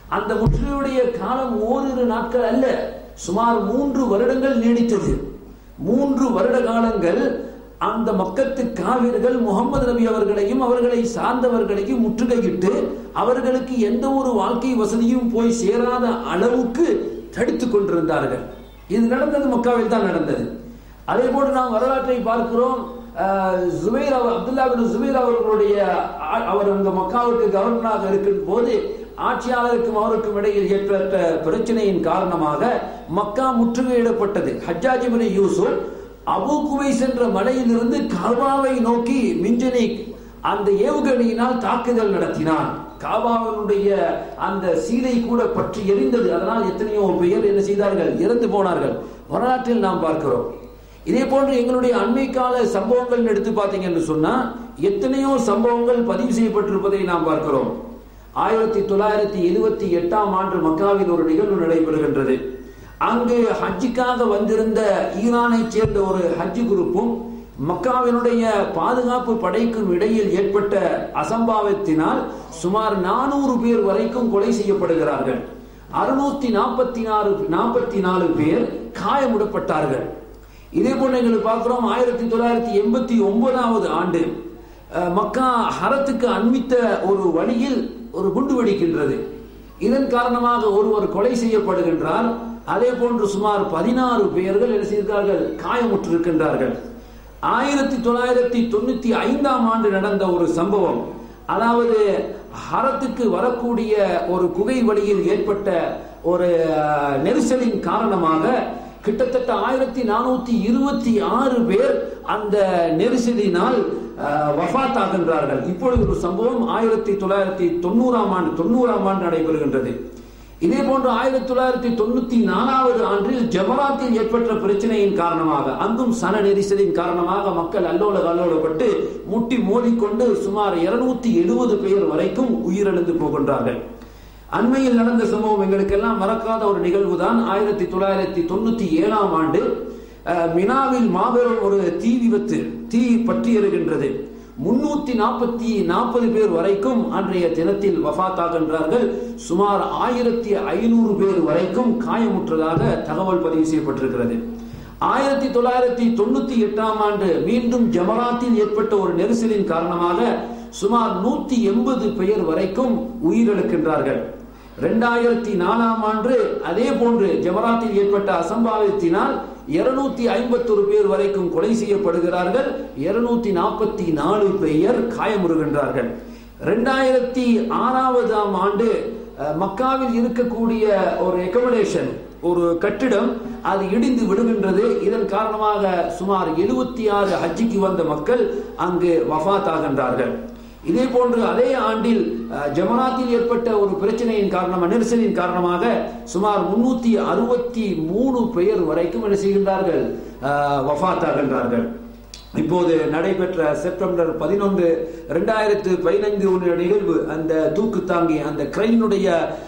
அந்த முற்றுகையுடைய காலம் ஓரிரு நாட்கள் அல்ல சுமார் மூன்று வருடங்கள் நீடித்தது மூன்று வருட காலங்கள் அந்த மக்கத்து காவிர்கள் முகமது நபி அவர்களையும் அவர்களை சார்ந்தவர்களையும் முற்றுகையிட்டு அவர்களுக்கு எந்த ஒரு வாழ்க்கை வசதியும் போய் சேராத அளவுக்கு தடுத்துக் கொண்டிருந்தார்கள் இது நடந்தது மக்காவில் தான் நடந்தது அதே போன்று நாம் வரலாற்றை பார்க்கிறோம் அஹ், ஜுபைர் அவர் அப்துல்லா பின் ஜுபைர் அவர்களுடைய ஆ- அவர் அங்க மக்காவுக்கு கவர்னராக இருக்கும் போது ஆட்சியாளருக்கும் அவருக்கும் இடையில் ஏற்பட்ட பிரச்சனையின் காரணமாக மக்கா முற்றுகையிடப்பட்டது ஹஜ்ஜாஜ் பின் யூசுப் அபு குவைஸ் என்ற மலையிலிருந்து கர்பாவை நோக்கி மிஞ்சனை அந்த ஏவுகணையினால் தாக்குதல் நடத்தினான் காபாவினுடைய அந்த சீலை கூட பற்றி எரிந்தது அதனால் எத்தனையோ பேர் என்ன செய்தார்கள் இறந்து போனார்கள் வரலாற்றில் நாம் பார்க்கிறோம் இதே போன்று எங்களுடைய அண்மை கால சம்பவங்கள் எடுத்து பார்த்தீங்க என்று சொன்னா எத்தனையோ சம்பவங்கள் பதிவு செய்யப்பட்டிருப்பதை நாம் பார்க்கிறோம் ஆயிரத்தி தொள்ளாயிரத்தி எழுபத்தி எட்டாம் ஆண்டு மக்காவில் ஒரு நிகழ்வு நடைபெறுகின்றது அங்கு ஹஜ்ஜுக்காக வந்திருந்த ஈரானை சேர்ந்த ஒரு ஹஜ் குரூப்பும் மக்காவினுடைய பாதுகாப்பு படைக்கும் இடையில் ஏற்பட்ட அசம்பாவத்தினால் சுமார் நானூறு பேர் வரைக்கும் கொலை செய்யப்படுகிறார்கள் அறுநூத்தி நாற்பத்தி நாலு நாற்பத்தி நாலு பேர் காயமுடப்பட்டார்கள் இதே போல எங்களுக்கு பார்க்கிறோம் ஆயிரத்தி தொள்ளாயிரத்தி எண்பத்தி ஒன்பதாவது ஆண்டு அஹ், மக்கா ஹரத்துக்கு அண்மித்த ஒரு வழியில் ஒரு குண்டு வெடிக்கின்றது இதன் காரணமாக ஒருவர் கொலை செய்யப்படுகின்றார் அதே போன்று சுமார் பதினாறு பேர்கள் என்ன செய்திருக்கிறார்கள் காயமுற்றிருக்கின்றார்கள் ஆயிரத்தி தொள்ளாயிரத்தி தொண்ணூத்தி ஐந்தாம் ஆண்டு நடந்த ஒரு சம்பவம் அதாவது ஹரத்துக்கு வரக்கூடிய ஒரு குகை வழியில் ஏற்பட்ட ஒரு அஹ், நெரிசலின் காரணமாக கிட்டத்தட்ட ஆயிரத்தி நானூத்தி இருபத்தி ஆறு பேர் அந்த நெரிசலினால் அஹ், வஃபாத் ஆகின்றார்கள் இப்பொழுது ஒரு சம்பவம் ஆயிரத்தி தொள்ளாயிரத்தி தொண்ணூறாம் ஆண்டு தொண்ணூறாம் ஆண்டு நடைபெறுகின்றது இதே போன்று ஆயிரத்தி தொள்ளாயிரத்தி தொண்ணூத்தி நாலாவது ஆண்டில் ஜமராத்தில் ஏற்பட்ட பிரச்சனையின் காரணமாக அங்கும் சன நெரிசலின் காரணமாக மக்கள் அல்லோல கல்லோலப்பட்டு முட்டி மோதிக்கொண்டு சுமார் இருநூத்தி எழுபது பேர் வரைக்கும் உயிரிழந்து போகின்றார்கள் அண்மையில் நடந்த சம்பவம் எங்களுக்கெல்லாம் மறக்காத ஒரு நிகழ்வு தான் ஆயிரத்தி தொள்ளாயிரத்தி தொண்ணூத்தி ஏழாம் ஆண்டு அஹ், மினாவில் மாபெரும் ஒரு தீ விபத்து தீ பற்றி எறுகின்றது முன்னூத்தி நாற்பத்தி நாற்பது பேர் வரைக்கும் அன்றைய தினத்தில் வஃபாத்தாகின்றார்கள் சுமார் ஆயிரத்தி ஐநூறு பேர் வரைக்கும் காயமுற்றதாக தகவல் பதிவு செய்யப்பட்டிருக்கிறது ஆயிரத்தி தொள்ளாயிரத்தி தொண்ணூத்தி எட்டாம் ஆண்டு மீண்டும் ஜமராத்தில் ஏற்பட்ட ஒரு நெரிசலின் காரணமாக சுமார் நூத்தி எண்பது பேர் வரைக்கும் உயிரிழக்கின்றார்கள் இரண்டாயிரத்தி நாலாம் ஆண்டு அதே போன்று ஜமராத்தில் ஏற்பட்ட அசம்பாவித்தினால் இருநூத்தி ஐம்பத்தொரு பேர் வரைக்கும் கொலை செய்யப்படுகிறார்கள் இருநூத்தி நாற்பத்தி நாலு பேர் காயமுறுகின்றார்கள் இரண்டாயிரத்தி ஆறாவதாம் ஆண்டு அஹ், மக்காவில் இருக்கக்கூடிய ஒரு எக்கமடேஷன் ஒரு கட்டிடம் அது இடிந்து விடுகின்றது இதன் காரணமாக சுமார் எழுபத்தி ஆறு ஹஜ்ஜிக்கு வந்த மக்கள் அங்கு வஃபாத் ஆகின்றார்கள் இதே போன்று அதே ஆண்டில் அஹ், ஜமராத்தில் ஏற்பட்ட ஒரு பிரச்சனையின் காரணமாக நெரிசலின் காரணமாக சுமார் முன்னூத்தி அறுபத்தி மூணு பேர் வரைக்கும் என்ன செய்கின்றார்கள் அஹ், வஃபாத் ஆகின்றார்கள் இப்போது நடைபெற்ற செப்டம்பர் பதினொன்று இரண்டாயிரத்து பதினைந்து ஒன்று நிகழ்வு அந்த தூக்கு தாங்கி அந்த கிரைனுடைய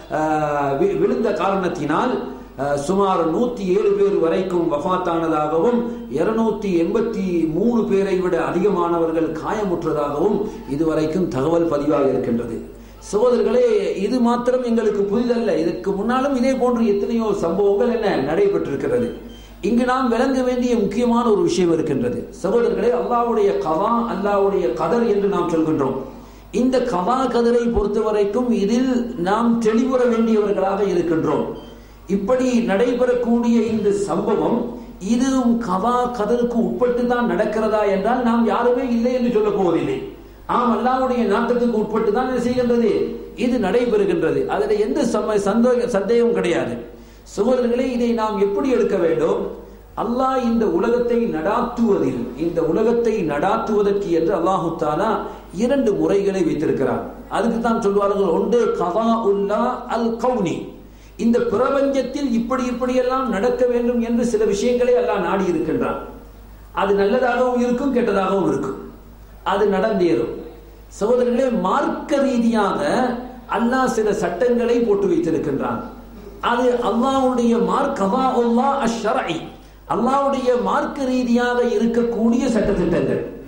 அஹ், வி- விழுந்த காரணத்தினால் அஹ், சுமார் நூத்தி ஏழு பேர் வரைக்கும் வஃபாத்தானதாகவும் இருநூத்தி எண்பத்தி மூணு பேரை விட அதிகமானவர்கள் காயமுற்றதாகவும் இதுவரைக்கும் தகவல் பதிவாக இருக்கின்றது சகோதரர்களே இது மாத்திரம் எங்களுக்கு புதிதல்ல இதற்கு முன்னாலும் இதே போன்று எத்தனையோ சம்பவங்கள் என்ன நடைபெற்றிருக்கிறது இங்கு நாம் விளங்க வேண்டிய முக்கியமான ஒரு விஷயம் இருக்கின்றது சகோதரர்களே அல்லாஹ்வுடைய கதா அல்லாஹ்வுடைய கதர் என்று நாம் சொல்கின்றோம் இந்த கதா கதரை பொறுத்தவரைக்கும் இதில் நாம் தெளிவுற வேண்டியவர்களாக இருக்கின்றோம் இப்படி நடைபெறக்கூடிய இந்த சம்பவம் இதுவும் கதா கதருக்கு உட்பட்டு தான் நடக்கிறதா என்றால் நாம் யாருமே இல்லை என்று சொல்ல போவதில்லை ஆம் அல்லாஹ்வுடைய நாட்டத்துக்கு உட்பட்டு தான் இது செய்கின்றது இது நடைபெறுகின்றது அதில் எந்த சம சந்தேக சந்தேகம் கிடையாது சகோதரர்களே இதை நாம் எப்படி எடுக்க வேண்டும் அல்லாஹ் இந்த உலகத்தை நடாத்துவதில் இந்த உலகத்தை நடாத்துவதற்கு என்று அல்லாஹு தாலா இரண்டு முறைகளை வைத்திருக்கிறார் அதுக்கு தான் சொல்வார்கள் ஒன்று கதா உல்லா அல் கவுனி இந்த பிரபஞ்சத்தில் இப்படி இப்படியெல்லாம் நடக்க வேண்டும் என்று சில விஷயங்களை அல்லாஹ் நாடி இருக்கின்றான் அது நல்லதாகவும் இருக்கும் கெட்டதாகவும் இருக்கும் அது நடந்தேறும் சகோதரர்களே மார்க்க ரீதியாக அல்லாஹ் சில சட்டங்களை போட்டு வைத்திருக்கின்றான் அது அல்லாஹ்வுடைய மார்க்கதா அல்லாஹ் அஷ்ஷரஇ அல்லாஹ்வுடைய மார்க்க ரீதியாக இருக்கக்கூடிய சட்டத்திட்டங்கள்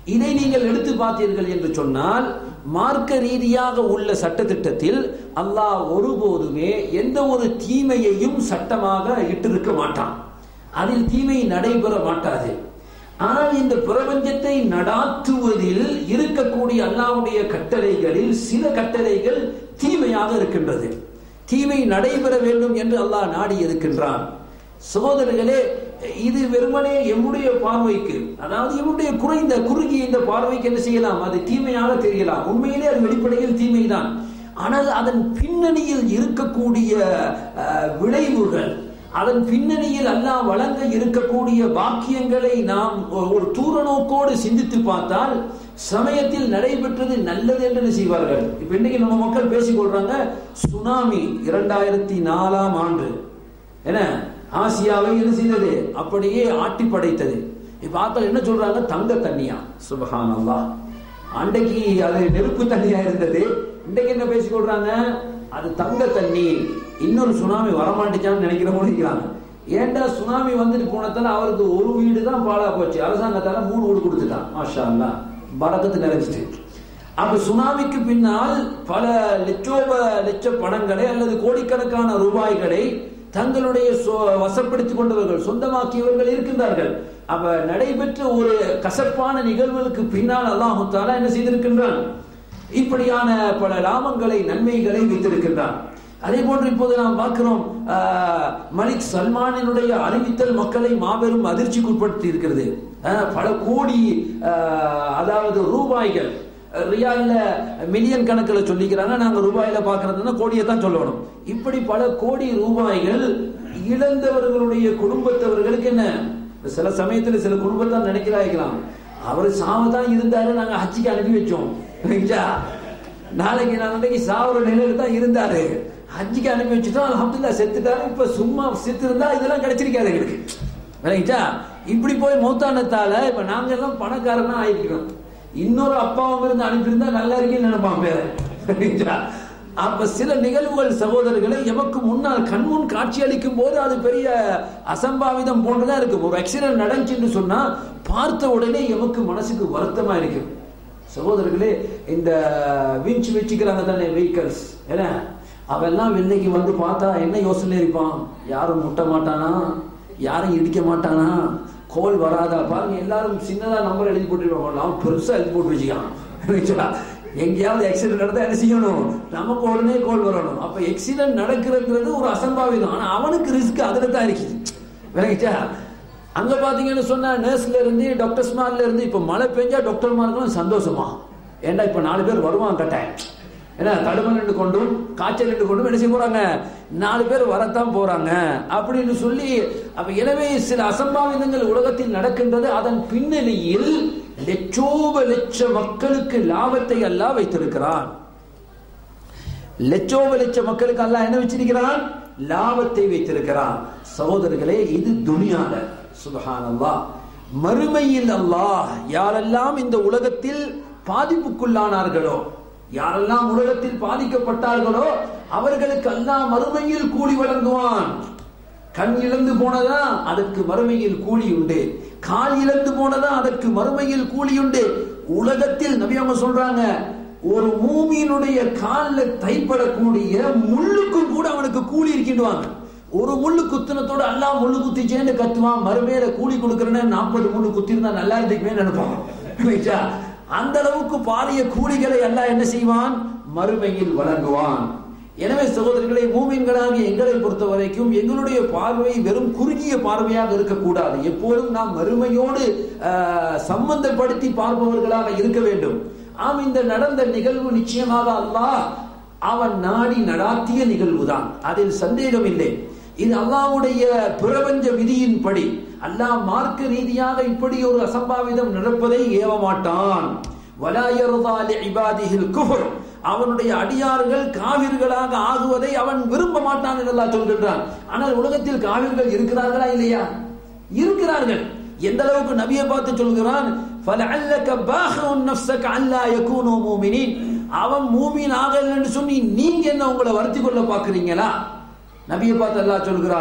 இதை நீங்கள் எடுத்து பார்த்தீர்கள் என்று சொன்னால் மார்க்க ரீதியாக உள்ள சட்டத்திட்டத்தில் அல்லாஹ் ஒருபோதுமே எந்த ஒரு தீமையையும் சட்டமாக இட்டிருக்க மாட்டான் அதில் தீமை நடைபெற மாட்டாது ஆனால் இந்த பிரபஞ்சத்தை நடாத்துவதில் இருக்கக்கூடிய அல்லாவுடைய கட்டளைகளில் சில கட்டளைகள் தீமையாக இருக்கின்றது தீமை நடைபெற வேண்டும் என்று அல்லாஹ் நாடி இருக்கின்றான் சகோதரர்களே இது வெறுமனே எம்முடைய பார்வைக்கு அதாவது எம்முடைய குறைந்த குறுகிய இந்த பார்வைக்கு என்ன செய்யலாம் அது தீமையாக தெரியலாம் உண்மையிலே அது வெளிப்படையில் தீமைதான் ஆனால் அதன் பின்னணியில் இருக்கக்கூடிய விளைவுகள் அதன் பின்னணியில் அல்லாஹ் வழங்க இருக்கக்கூடிய பாக்கியங்களை நாம் ஒரு தூர நோக்கோடு சிந்தித்து பார்த்தால் சமயத்தில் நடைபெற்றது நல்லது என்று செய்வார்கள் இப்ப இன்னைக்கு நம்ம மக்கள் பேசிக் கொள்றாங்க சுனாமி இரண்டாயிரத்தி நாலாம் ஆண்டு என்ன ஆசியாவை என்ன செய்தது அப்படியே ஆட்டி படைத்தது இப்ப ஆக்கள் என்ன சொல்றாங்க தங்க தண்ணியா சுபஹான் அல்லா அன்றைக்கு அது நெருப்பு தண்ணியா இருந்தது இன்றைக்கு என்ன பேசிக் கொள்றாங்க அது தங்க தண்ணி இன்னொரு சுனாமி வரமாட்டுச்சான்னு நினைக்கிறவங்க நினைக்கிறாங்க ஏன்டா சுனாமி வந்துட்டு போனதால அவருக்கு ஒரு வீடு தான் பாழா போச்சு அரசாங்கத்தால மூணு வீடு கொடுத்துட்டான் மாஷா அல்லா பறக்கத்து நிறைஞ்சிட்டு அப்ப சுனாமிக்கு பின்னால் பல லட்சோப லட்ச பணங்களை அல்லது கோடிக்கணக்கான ரூபாய்களை தங்களுடைய வசப்படுத்திக் கொண்டவர்கள் சொந்தமாக்கியவர்கள் இருக்கின்றார்கள் அப்ப நடைபெற்ற ஒரு கசப்பான நிகழ்வுகளுக்கு பின்னால் அல்லாஹு தாலா என்ன செய்திருக்கின்றான் இப்படியான பல லாபங்களை நன்மைகளை வைத்திருக்கின்றான் அதே போன்று இப்போது நாம் பார்க்கிறோம் மலிக் சல்மானினுடைய அறிவித்தல் மக்களை மாபெரும் அதிர்ச்சிக்கு உட்படுத்தி இருக்கிறது பல கோடி அதாவது ரூபாய்கள் ரியால்ல மில்லியன் கணக்கில் சொல்லிக்கிறாங்க நாங்க ரூபாயில பாக்குறதுன்னா கோடியை தான் சொல்லணும் இப்படி பல கோடி ரூபாய்கள் இழந்தவர்களுடைய குடும்பத்தவர்களுக்கு என்ன சில சமயத்துல சில குடும்பத்தான் நினைக்கிறாய்க்கலாம் அவர் சாவதான் இருந்தாரு நாங்க ஹஜ்ஜிக்கு அனுப்பி வச்சோம் நாளைக்கு நான் அன்றைக்கு சாவர நிலையில தான் இருந்தாரு ஹஜ்ஜிக்கு அனுப்பி வச்சுட்டோம் அலமதுல்லா செத்துட்டாரு இப்ப சும்மா செத்து இருந்தா இதெல்லாம் கிடைச்சிருக்காது எங்களுக்கு விளங்கிச்சா இப்படி போய் மௌத்தானத்தால இப்ப நாங்க எல்லாம் பணக்காரனா ஆயிருக்கிறோம் இன்னொரு அப்பாவும் இருந்து அனுப்பியிருந்தா நல்லா இருக்கேன்னு நினைப்பான் பேர அப்ப சில நிகழ்வுகள் சகோதரர்களை எமக்கு முன்னால் கண்முன் காட்சி அளிக்கும் போது அது பெரிய அசம்பாவிதம் போன்றதா இருக்கும் ஒரு ஆக்சிடென்ட் நடந்துச்சுன்னு சொன்னா பார்த்த உடனே எமக்கு மனசுக்கு வருத்தமா இருக்கும் சகோதரர்களே இந்த விஞ்ச் வச்சுக்கிறாங்க தானே வெஹிக்கல்ஸ் ஏன்னா அவெல்லாம் இன்னைக்கு வந்து பார்த்தா என்ன யோசனை இருப்பான் யாரும் முட்ட மாட்டானா யாரும் இடிக்க மாட்டானா கோல் வராதா பாருங்க எல்லாரும் சின்னதா நம்பர் எழுதி போட்டுருப்பாங்க அவன் பெருசா எழுதி போட்டு வச்சுக்கான் எங்கேயாவது ஆக்சிடென்ட் நடந்தா என்ன செய்யணும் நமக்கு உடனே கோல் வரணும் அப்ப ஆக்சிடென்ட் நடக்கிறதுங்கிறது ஒரு அசம்பாவிதம் ஆனா அவனுக்கு ரிஸ்க் அதுல தான் இருக்குது விளங்கிச்சா அங்க பாத்தீங்கன்னு சொன்னா நர்ஸ்ல இருந்து டாக்டர்ஸ்மார்ல இருந்து இப்ப மழை பெஞ்சா டாக்டர்மார்களும் சந்தோஷமா ஏண்டா இப்ப நாலு பேர் வருவான் கட்டாயம் ஏன்னா தடுமல் நின்று கொண்டும் காய்ச்சல் நின்று கொண்டும் என்ன செய்ய போறாங்க நாலு பேர் வரத்தான் போறாங்க அப்படின்னு சொல்லி அப்ப எனவே சில அசம்பாவிதங்கள் உலகத்தில் நடக்கின்றது அதன் பின்னணியில் லட்சோப லட்ச மக்களுக்கு லாபத்தை அல்லாஹ் வைத்திருக்கிறான் லட்சோப லட்ச மக்களுக்கு அல்லாஹ் என்ன வச்சிருக்கிறான் லாபத்தை வைத்திருக்கிறான் சகோதரர்களே இது துனியால சுபஹானல்லா மறுமையில் அல்லாஹ் யாரெல்லாம் இந்த உலகத்தில் பாதிப்புக்குள்ளானார்களோ யாரெல்லாம் உலகத்தில் பாதிக்கப்பட்டார்களோ அவர்களுக்கு அல்லாஹ் மறுமையில் கூலி வழங்குவான் கண் இழந்து போனதா அதற்கு மறுமையில் கூலி உண்டு கால் இழந்து போனதா அதற்கு மறுமையில் கூலி உண்டு உலகத்தில் நபியாம சொல்றாங்க ஒரு மூமியினுடைய காலில் தைப்படக்கூடிய முள்ளுக்கும் கூட அவனுக்கு கூலி இருக்கின்றாங்க ஒரு முள்ளு குத்துனத்தோட எல்லாம் முள்ளு குத்திச்சேன்னு கத்துவான் மறுமையில கூலி கொடுக்கறேன்னு நாற்பது முள்ளு குத்திருந்தா நல்லா இருந்துக்குமே நினைப்பான் அந்த அளவுக்கு பாரிய கூலிகளை எல்லாம் என்ன செய்வான் மறுமையில் வழங்குவான் எனவே சகோதரர்களை மூமின்களாகிய எங்களை பொறுத்த வரைக்கும் எங்களுடைய பார்வை வெறும் குறுகிய பார்வையாக இருக்கக்கூடாது எப்போதும் நாம் மறுமையோடு சம்பந்தப்படுத்தி பார்ப்பவர்களாக இருக்க வேண்டும் ஆம் இந்த நடந்த நிகழ்வு நிச்சயமாக அல்லாஹ் அவன் நாடி நடாத்திய நிகழ்வுதான் அதில் சந்தேகம் இல்லை இது அல்லாவுடைய பிரபஞ்ச விதியின்படி அல்லாஹ் மார்க்க ரீதியாக இப்படி ஒரு அசம்பாவிதம் நடப்பதை ஏவ மாட்டான் அவனுடைய அடியார்கள் காவிர்களாக ஆகுவதை அவன் விரும்ப மாட்டான் என்று அல்லாஹ் சொல்கின்றான் ஆனால் உலகத்தில் காவிர்கள் இருக்கிறார்களா இல்லையா இருக்கிறார்கள் எந்த அளவுக்கு நபியை பார்த்து சொல்கிறான் அவன் மூமின் ஆகல் என்று சொல்லி நீங்க என்ன உங்களை வருத்தி கொள்ள பாக்குறீங்களா நபியை பார்த்து அல்லாஹ் சொல்கிறான்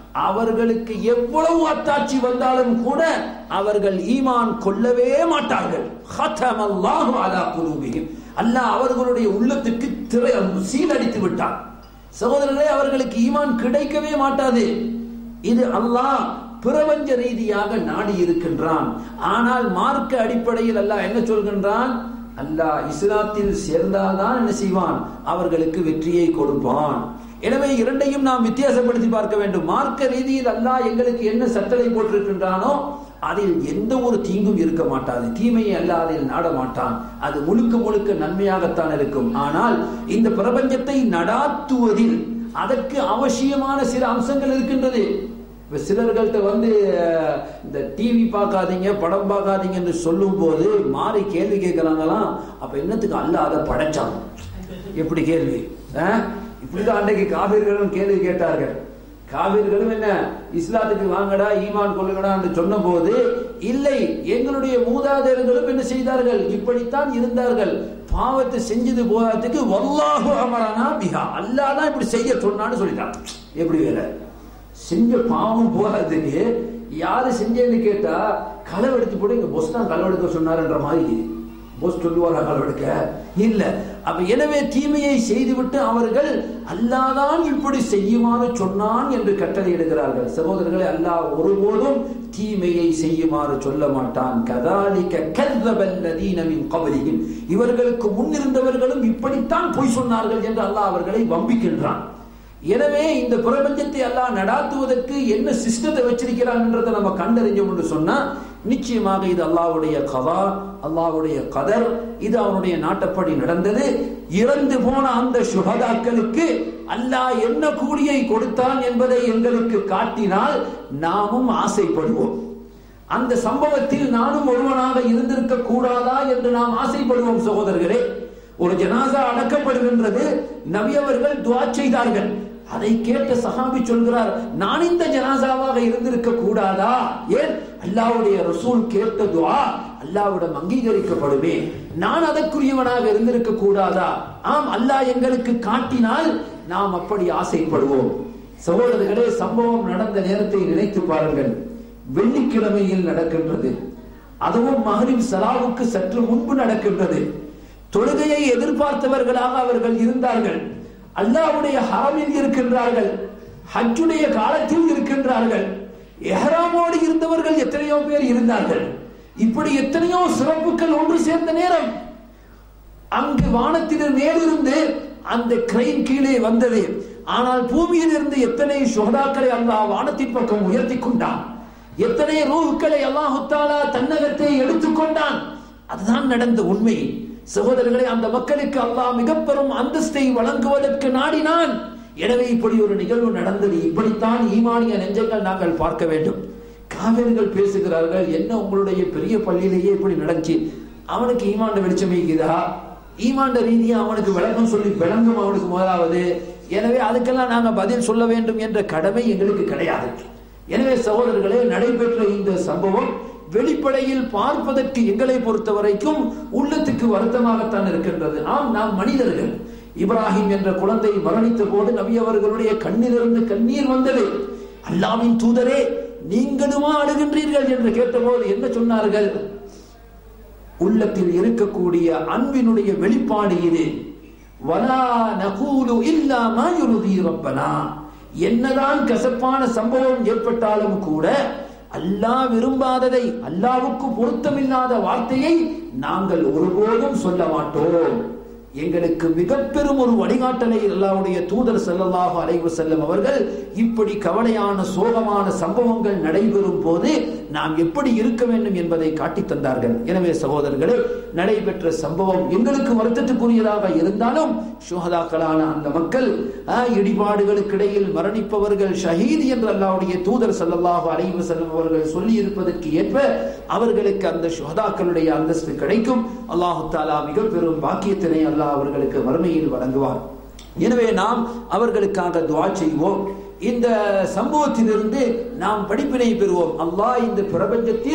அவர்களுக்கு எவ்வளவு அத்தாட்சி வந்தாலும் கூட அவர்கள் ஈமான் கொள்ளவே மாட்டார்கள் ஹதமல்லாஹு அலா குலூபிஹிம் அல்லாஹ் அவர்களுடைய உள்ளத்துக்கு திரை சீலடித்து விட்டான் சகோதரர்களே அவர்களுக்கு ஈமான் கிடைக்கவே மாட்டாது இது அல்லாஹ் பிரபஞ்ச ரீதியாக நாடி இருக்கின்றான் ஆனால் மார்க்க அடிப்படையில் அல்லாஹ் என்ன சொல்கின்றான் அல்லாஹ் இஸ்லாத்தில் சேர்ந்தால்தான் என்ன செய்வான் அவர்களுக்கு வெற்றியை கொடுப்பான் எனவே இரண்டையும் நாம் வித்தியாசப்படுத்தி பார்க்க வேண்டும் மார்க்க ரீதியில் அல்லாஹ் எங்களுக்கு என்ன சட்டளை போட்டிருக்கின்றானோ அதில் எந்த ஒரு தீங்கும் இருக்க மாட்டாது தீமையை அல்ல அதில் நாட மாட்டான் அது முழுக்க முழுக்க நன்மையாகத்தான் இருக்கும் ஆனால் இந்த பிரபஞ்சத்தை நடாத்துவதில் அதற்கு அவசியமான சில அம்சங்கள் இருக்கின்றது இப்ப சிலர்கள்ட்ட வந்து அஹ், இந்த டிவி பார்க்காதீங்க படம் பார்க்காதீங்க என்று சொல்லும் போது மாறி கேள்வி கேட்கிறாங்களாம் அப்ப என்னத்துக்கு அல்ல அதை படைச்சான் எப்படி கேள்வி அஹ்? இப்படிதான் அன்றைக்கு காவிர்களும் கேள்வி கேட்டார்கள் காவிர்களும் என்ன இஸ்லாத்துக்கு வாங்கடா ஈமான் கொள்ளுங்கடா என்று சொன்ன போது இல்லை எங்களுடைய மூதாதையர்களும் என்ன செய்தார்கள் இப்படித்தான் இருந்தார்கள் பாவத்தை செஞ்சது போதாதுக்கு வல்லாஹு அமரானா பிஹா அல்லாஹ் தான் இப்படி செய்ய சொன்னான்னு சொல்லிட்டான் எப்படி வேலை செஞ்ச பாவம் போகாதுக்கு யாரு செஞ்சேன்னு கேட்டா களவெடுத்து போட்டு இங்க பொஸ் தான் களவெடுக்க சொன்னாருன்ற மாதிரி பொஸ் சொல்லுவாரா களவெடுக்க இல்ல அப்ப எனவே தீமையை செய்துவிட்டு அவர்கள் அல்லாதான் இப்படி செய்யுமாறு சொன்னான் என்று கட்டளையிடுகிறார்கள் சகோதரர்களே அல்லாஹ் ஒருபோதும் தீமையை செய்யுமாறு சொல்ல மாட்டான் கதாலிக்க கல்வல்லதீன மின் கபலியும் இவர்களுக்கு முன்னிருந்தவர்களும் இப்படித்தான் பொய் சொன்னார்கள் என்று அல்லாஹ் அவர்களை வம்பிக்கின்றான் எனவே இந்த பிரபஞ்சத்தை எல்லாம் நடாத்துவதற்கு என்ன சிஸ்டத்தை வச்சிருக்கிறான் என்றதை நம்ம கண்டறிஞ்சோம் என்று சொன்னா நிச்சயமாக இது அல்லாஹ்வுடைய கதா அல்லாஹ்வுடைய கதர் இது அவனுடைய நாட்டப்படி நடந்தது இறந்து போன அந்த சுகதாக்களுக்கு அல்லாஹ் என்ன கூலியை கொடுத்தான் என்பதை எங்களுக்கு காட்டினால் நாமும் ஆசைப்படுவோம் அந்த சம்பவத்தில் நானும் ஒருவனாக இருந்திருக்க கூடாதா என்று நாம் ஆசைப்படுவோம் சகோதரர்களே ஒரு ஜனாசா அடக்கப்படுகின்றது நபி அவர்கள் துவா செய்தார்கள் அதை கேட்ட சஹாபி சொல்கிறார் நான் இந்த ஜனாசாவாக இருந்திருக்க கூடாதா ஏன் அல்லாவுடைய ரசூல் கேட்ட துவா அல்லாவிடம் அங்கீகரிக்கப்படுமே நான் அதற்குரியவனாக இருந்திருக்க கூடாதா ஆம் அல்லாஹ் எங்களுக்கு காட்டினால் நாம் அப்படி ஆசைப்படுவோம் சகோதரர்களே சம்பவம் நடந்த நேரத்தை நினைத்து பாருங்கள் வெள்ளிக்கிழமையில் நடக்கின்றது அதுவும் மகரின் சலாவுக்கு சற்று முன்பு நடக்கின்றது தொழுகையை எதிர்பார்த்தவர்களாக அவர்கள் இருந்தார்கள் அல்லாஹ்வுடைய ஹரமில் இருக்கின்றார்கள் ஹஜ்ஜுடைய காலத்தில் இருக்கின்றார்கள் எஹராமோடு இருந்தவர்கள் எத்தனையோ பேர் இருந்தார்கள் இப்படி எத்தனையோ சிறப்புகள் ஒன்று சேர்ந்த நேரம் அங்கு வானத்தினர் மேலிருந்து அந்த கிரைன் கீழே வந்தது ஆனால் பூமியில் இருந்து எத்தனை சுகதாக்களை அல்லாஹ் வானத்தின் பக்கம் உயர்த்தி கொண்டான் எத்தனை ரூஹுக்களை அல்லாஹு தாலா தன்னகத்தை எடுத்துக்கொண்டான் அதுதான் நடந்த உண்மை சகோதரர்களே அந்த மக்களுக்கு அல்லாஹ் மிக பெரும் அந்தஸ்தை வழங்குவதற்கு நாடினான் எனவே இப்படி ஒரு நிகழ்வு நடந்தது இப்படித்தான் ஈமானிய நெஞ்சங்கள் நாங்கள் பார்க்க வேண்டும் காவிரிகள் பேசுகிறார்கள் என்ன உங்களுடைய பெரிய பள்ளியிலேயே இப்படி நடந்துச்சு அவனுக்கு ஈமாண்ட வெளிச்சமைக்குதா ஈமாண்ட ரீதியா அவனுக்கு விளக்கம் சொல்லி விளங்கும் அவனுக்கு முதலாவது எனவே அதுக்கெல்லாம் நாங்க பதில் சொல்ல வேண்டும் என்ற கடமை எங்களுக்கு கிடையாது எனவே சகோதரர்களே நடைபெற்ற இந்த சம்பவம் வெளிப்படையில் பார்ப்பதற்கு எங்களை பொறுத்த வரைக்கும் உள்ளத்துக்கு வருத்தமாகத்தான் இருக்கின்றது ஆம் நாம் மனிதர்கள் இப்ராஹிம் என்ற குழந்தை மரணித்த போது நபி அவர்களுடைய கண்ணிலிருந்து கண்ணீர் வந்தது அல்லாவின் தூதரே நீங்களுமா அழுகின்றீர்கள் என்று கேட்டபோது என்ன சொன்னார்கள் உள்ளத்தில் இருக்கக்கூடிய அன்பினுடைய வெளிப்பாடு இது வலா நகூலு இல்லா மா யுருதி ரப்பனா என்னதான் கசப்பான சம்பவம் ஏற்பட்டாலும் கூட அல்லாஹ் விரும்பாததை அல்லாவுக்கு பொருத்தமில்லாத வார்த்தையை நாங்கள் ஒருபோதும் சொல்ல மாட்டோம் எங்களுக்கு மிக பெரும் ஒரு வழிகாட்டலை அல்லாவுடைய தூதர் ஸல்லல்லாஹு அலைஹி வஸல்லம் அவர்கள் இப்படி கவலையான சோகமான சம்பவங்கள் நடைபெறும் போது நாம் எப்படி இருக்க வேண்டும் என்பதை காட்டித் தந்தார்கள் எனவே சகோதரர்களே நடைபெற்ற சம்பவம் எங்களுக்கு வருத்தத்துக்குரியதாக இருந்தாலும் சுகதாக்களான அந்த மக்கள் ஆஹ், இடிபாடுகளுக்கு இடையில் மரணிப்பவர்கள் ஷஹீத் என்று அல்லாவுடைய தூதர் ஸல்லல்லாஹு அலைஹி வஸல்லம் அவர்கள் சொல்லி இருப்பதற்கு ஏற்ப அவர்களுக்கு அந்த சுகதாக்களுடைய அந்தஸ்து கிடைக்கும் அல்லாஹு தாலா மிக பெரும் பாக்கியத்தினை அல்லாஹ் அவர்களுக்கு வறுமையில் வழங்குவார் எனவே நாம் அவர்களுக்காக துவா செய்வோம் இந்த சம்பவத்திலிருந்து நாம் படிப்பினை பெறுவோம் அல்லாஹ் இந்த பிரபஞ்சத்தில்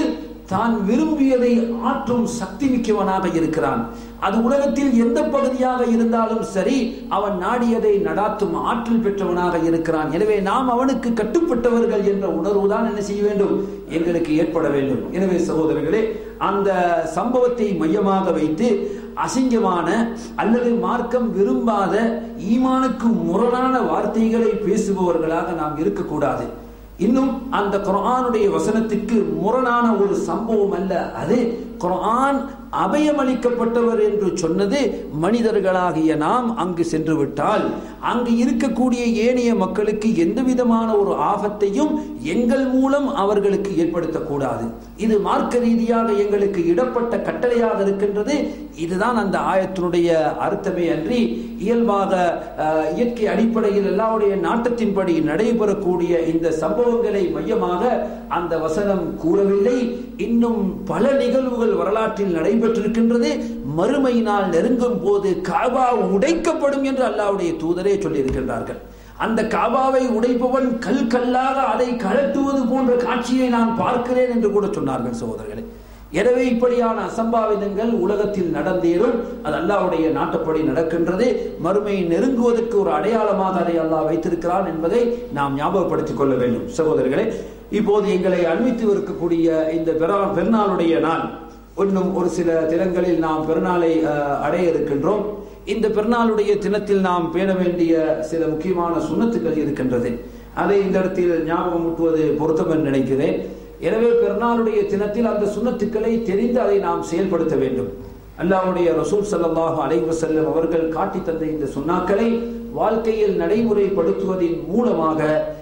தான் விரும்பியதை ஆற்றும் சக்தி மிக்கவனாக இருக்கிறான் அது உலகத்தில் எந்த பகுதியாக இருந்தாலும் சரி அவன் நாடியதை நடாத்தும் ஆற்றல் பெற்றவனாக இருக்கிறான் எனவே நாம் அவனுக்கு கட்டுப்பட்டவர்கள் என்ற உணர்வுதான் என்ன செய்ய வேண்டும் எங்களுக்கு ஏற்பட வேண்டும் எனவே சகோதரர்களே அந்த சம்பவத்தை மையமாக வைத்து அசிங்கமான அல்லது மார்க்கம் விரும்பாத ஈமானுக்கு முரணான வார்த்தைகளை பேசுபவர்களாக நாம் இருக்கக்கூடாது இன்னும் அந்த குரானுடைய வசனத்துக்கு முரணான ஒரு சம்பவம் அல்ல அது குரான் அபயமளிக்கப்பட்டவர் என்று சொன்னது மனிதர்களாகிய நாம் அங்கு சென்று விட்டால் அங்கு இருக்கக்கூடிய ஏனைய மக்களுக்கு எந்த விதமான ஒரு ஆபத்தையும் எங்கள் மூலம் அவர்களுக்கு ஏற்படுத்தக்கூடாது இது மார்க்க ரீதியாக எங்களுக்கு இடப்பட்ட கட்டளையாக இருக்கின்றது இதுதான் அந்த ஆயத்தினுடைய அர்த்தமே அன்றி இயல்பாக அஹ், இயற்கை அடிப்படையில் எல்லாருடைய நாட்டத்தின்படி நடைபெறக்கூடிய இந்த சம்பவங்களை மையமாக அந்த வசனம் கூறவில்லை இன்னும் பல நிகழ்வுகள் வரலாற்றில் நடைபெற்றிருக்கின்றது மறுமை நாள் நெருங்கும் போது காபா உடைக்கப்படும் என்று அல்லாஹ்வுடைய தூதரே சொல்லியிருக்கின்றார்கள் அந்த காபாவை உடைப்பவன் கல் கல்லாக அதை கழட்டுவது போன்ற காட்சியை நான் பார்க்கிறேன் என்று கூட சொன்னார்கள் சகோதரர்களே எனவே இப்படியான அசம்பாவிதங்கள் உலகத்தில் நடந்தேறும் அது அல்லாஹ்வுடைய நாட்டப்படி நடக்கின்றது மறுமை நெருங்குவதற்கு ஒரு அடையாளமாக அதை அல்லாஹ் வைத்திருக்கிறான் என்பதை நாம் ஞாபகப்படுத்திக் கொள்ள வேண்டும் சகோதரர்களே இப்போது எங்களை அண்மித்து இருக்கக்கூடிய இந்த பெரா- பெருநாளுடைய நாள் இன்னும் ஒரு சில தினங்களில் நாம் பெருநாளை அஹ், அடைய இருக்கின்றோம் இந்த பெருநாளுடைய தினத்தில் நாம் பேண வேண்டிய சில முக்கியமான சுண்ணத்துக்கள் இருக்கின்றது அதை இந்த இடத்தில் ஞாபகம் ஊட்டுவது பொருத்தம் என்று நினைக்கிறேன் எனவே பெருநாளுடைய தினத்தில் அந்த சுண்ணத்துக்களை தெரிந்து அதை நாம் செயல்படுத்த வேண்டும் அல்லாஹ்வுடைய ரசூல் ஸல்லல்லாஹு அலைஹி வஸல்லம் அவர்கள் காட்டி தந்த இந்த சுண்ணாக்களை வாழ்க்கையில் நடைமுறைப்படுத்துவதின் மூலமாக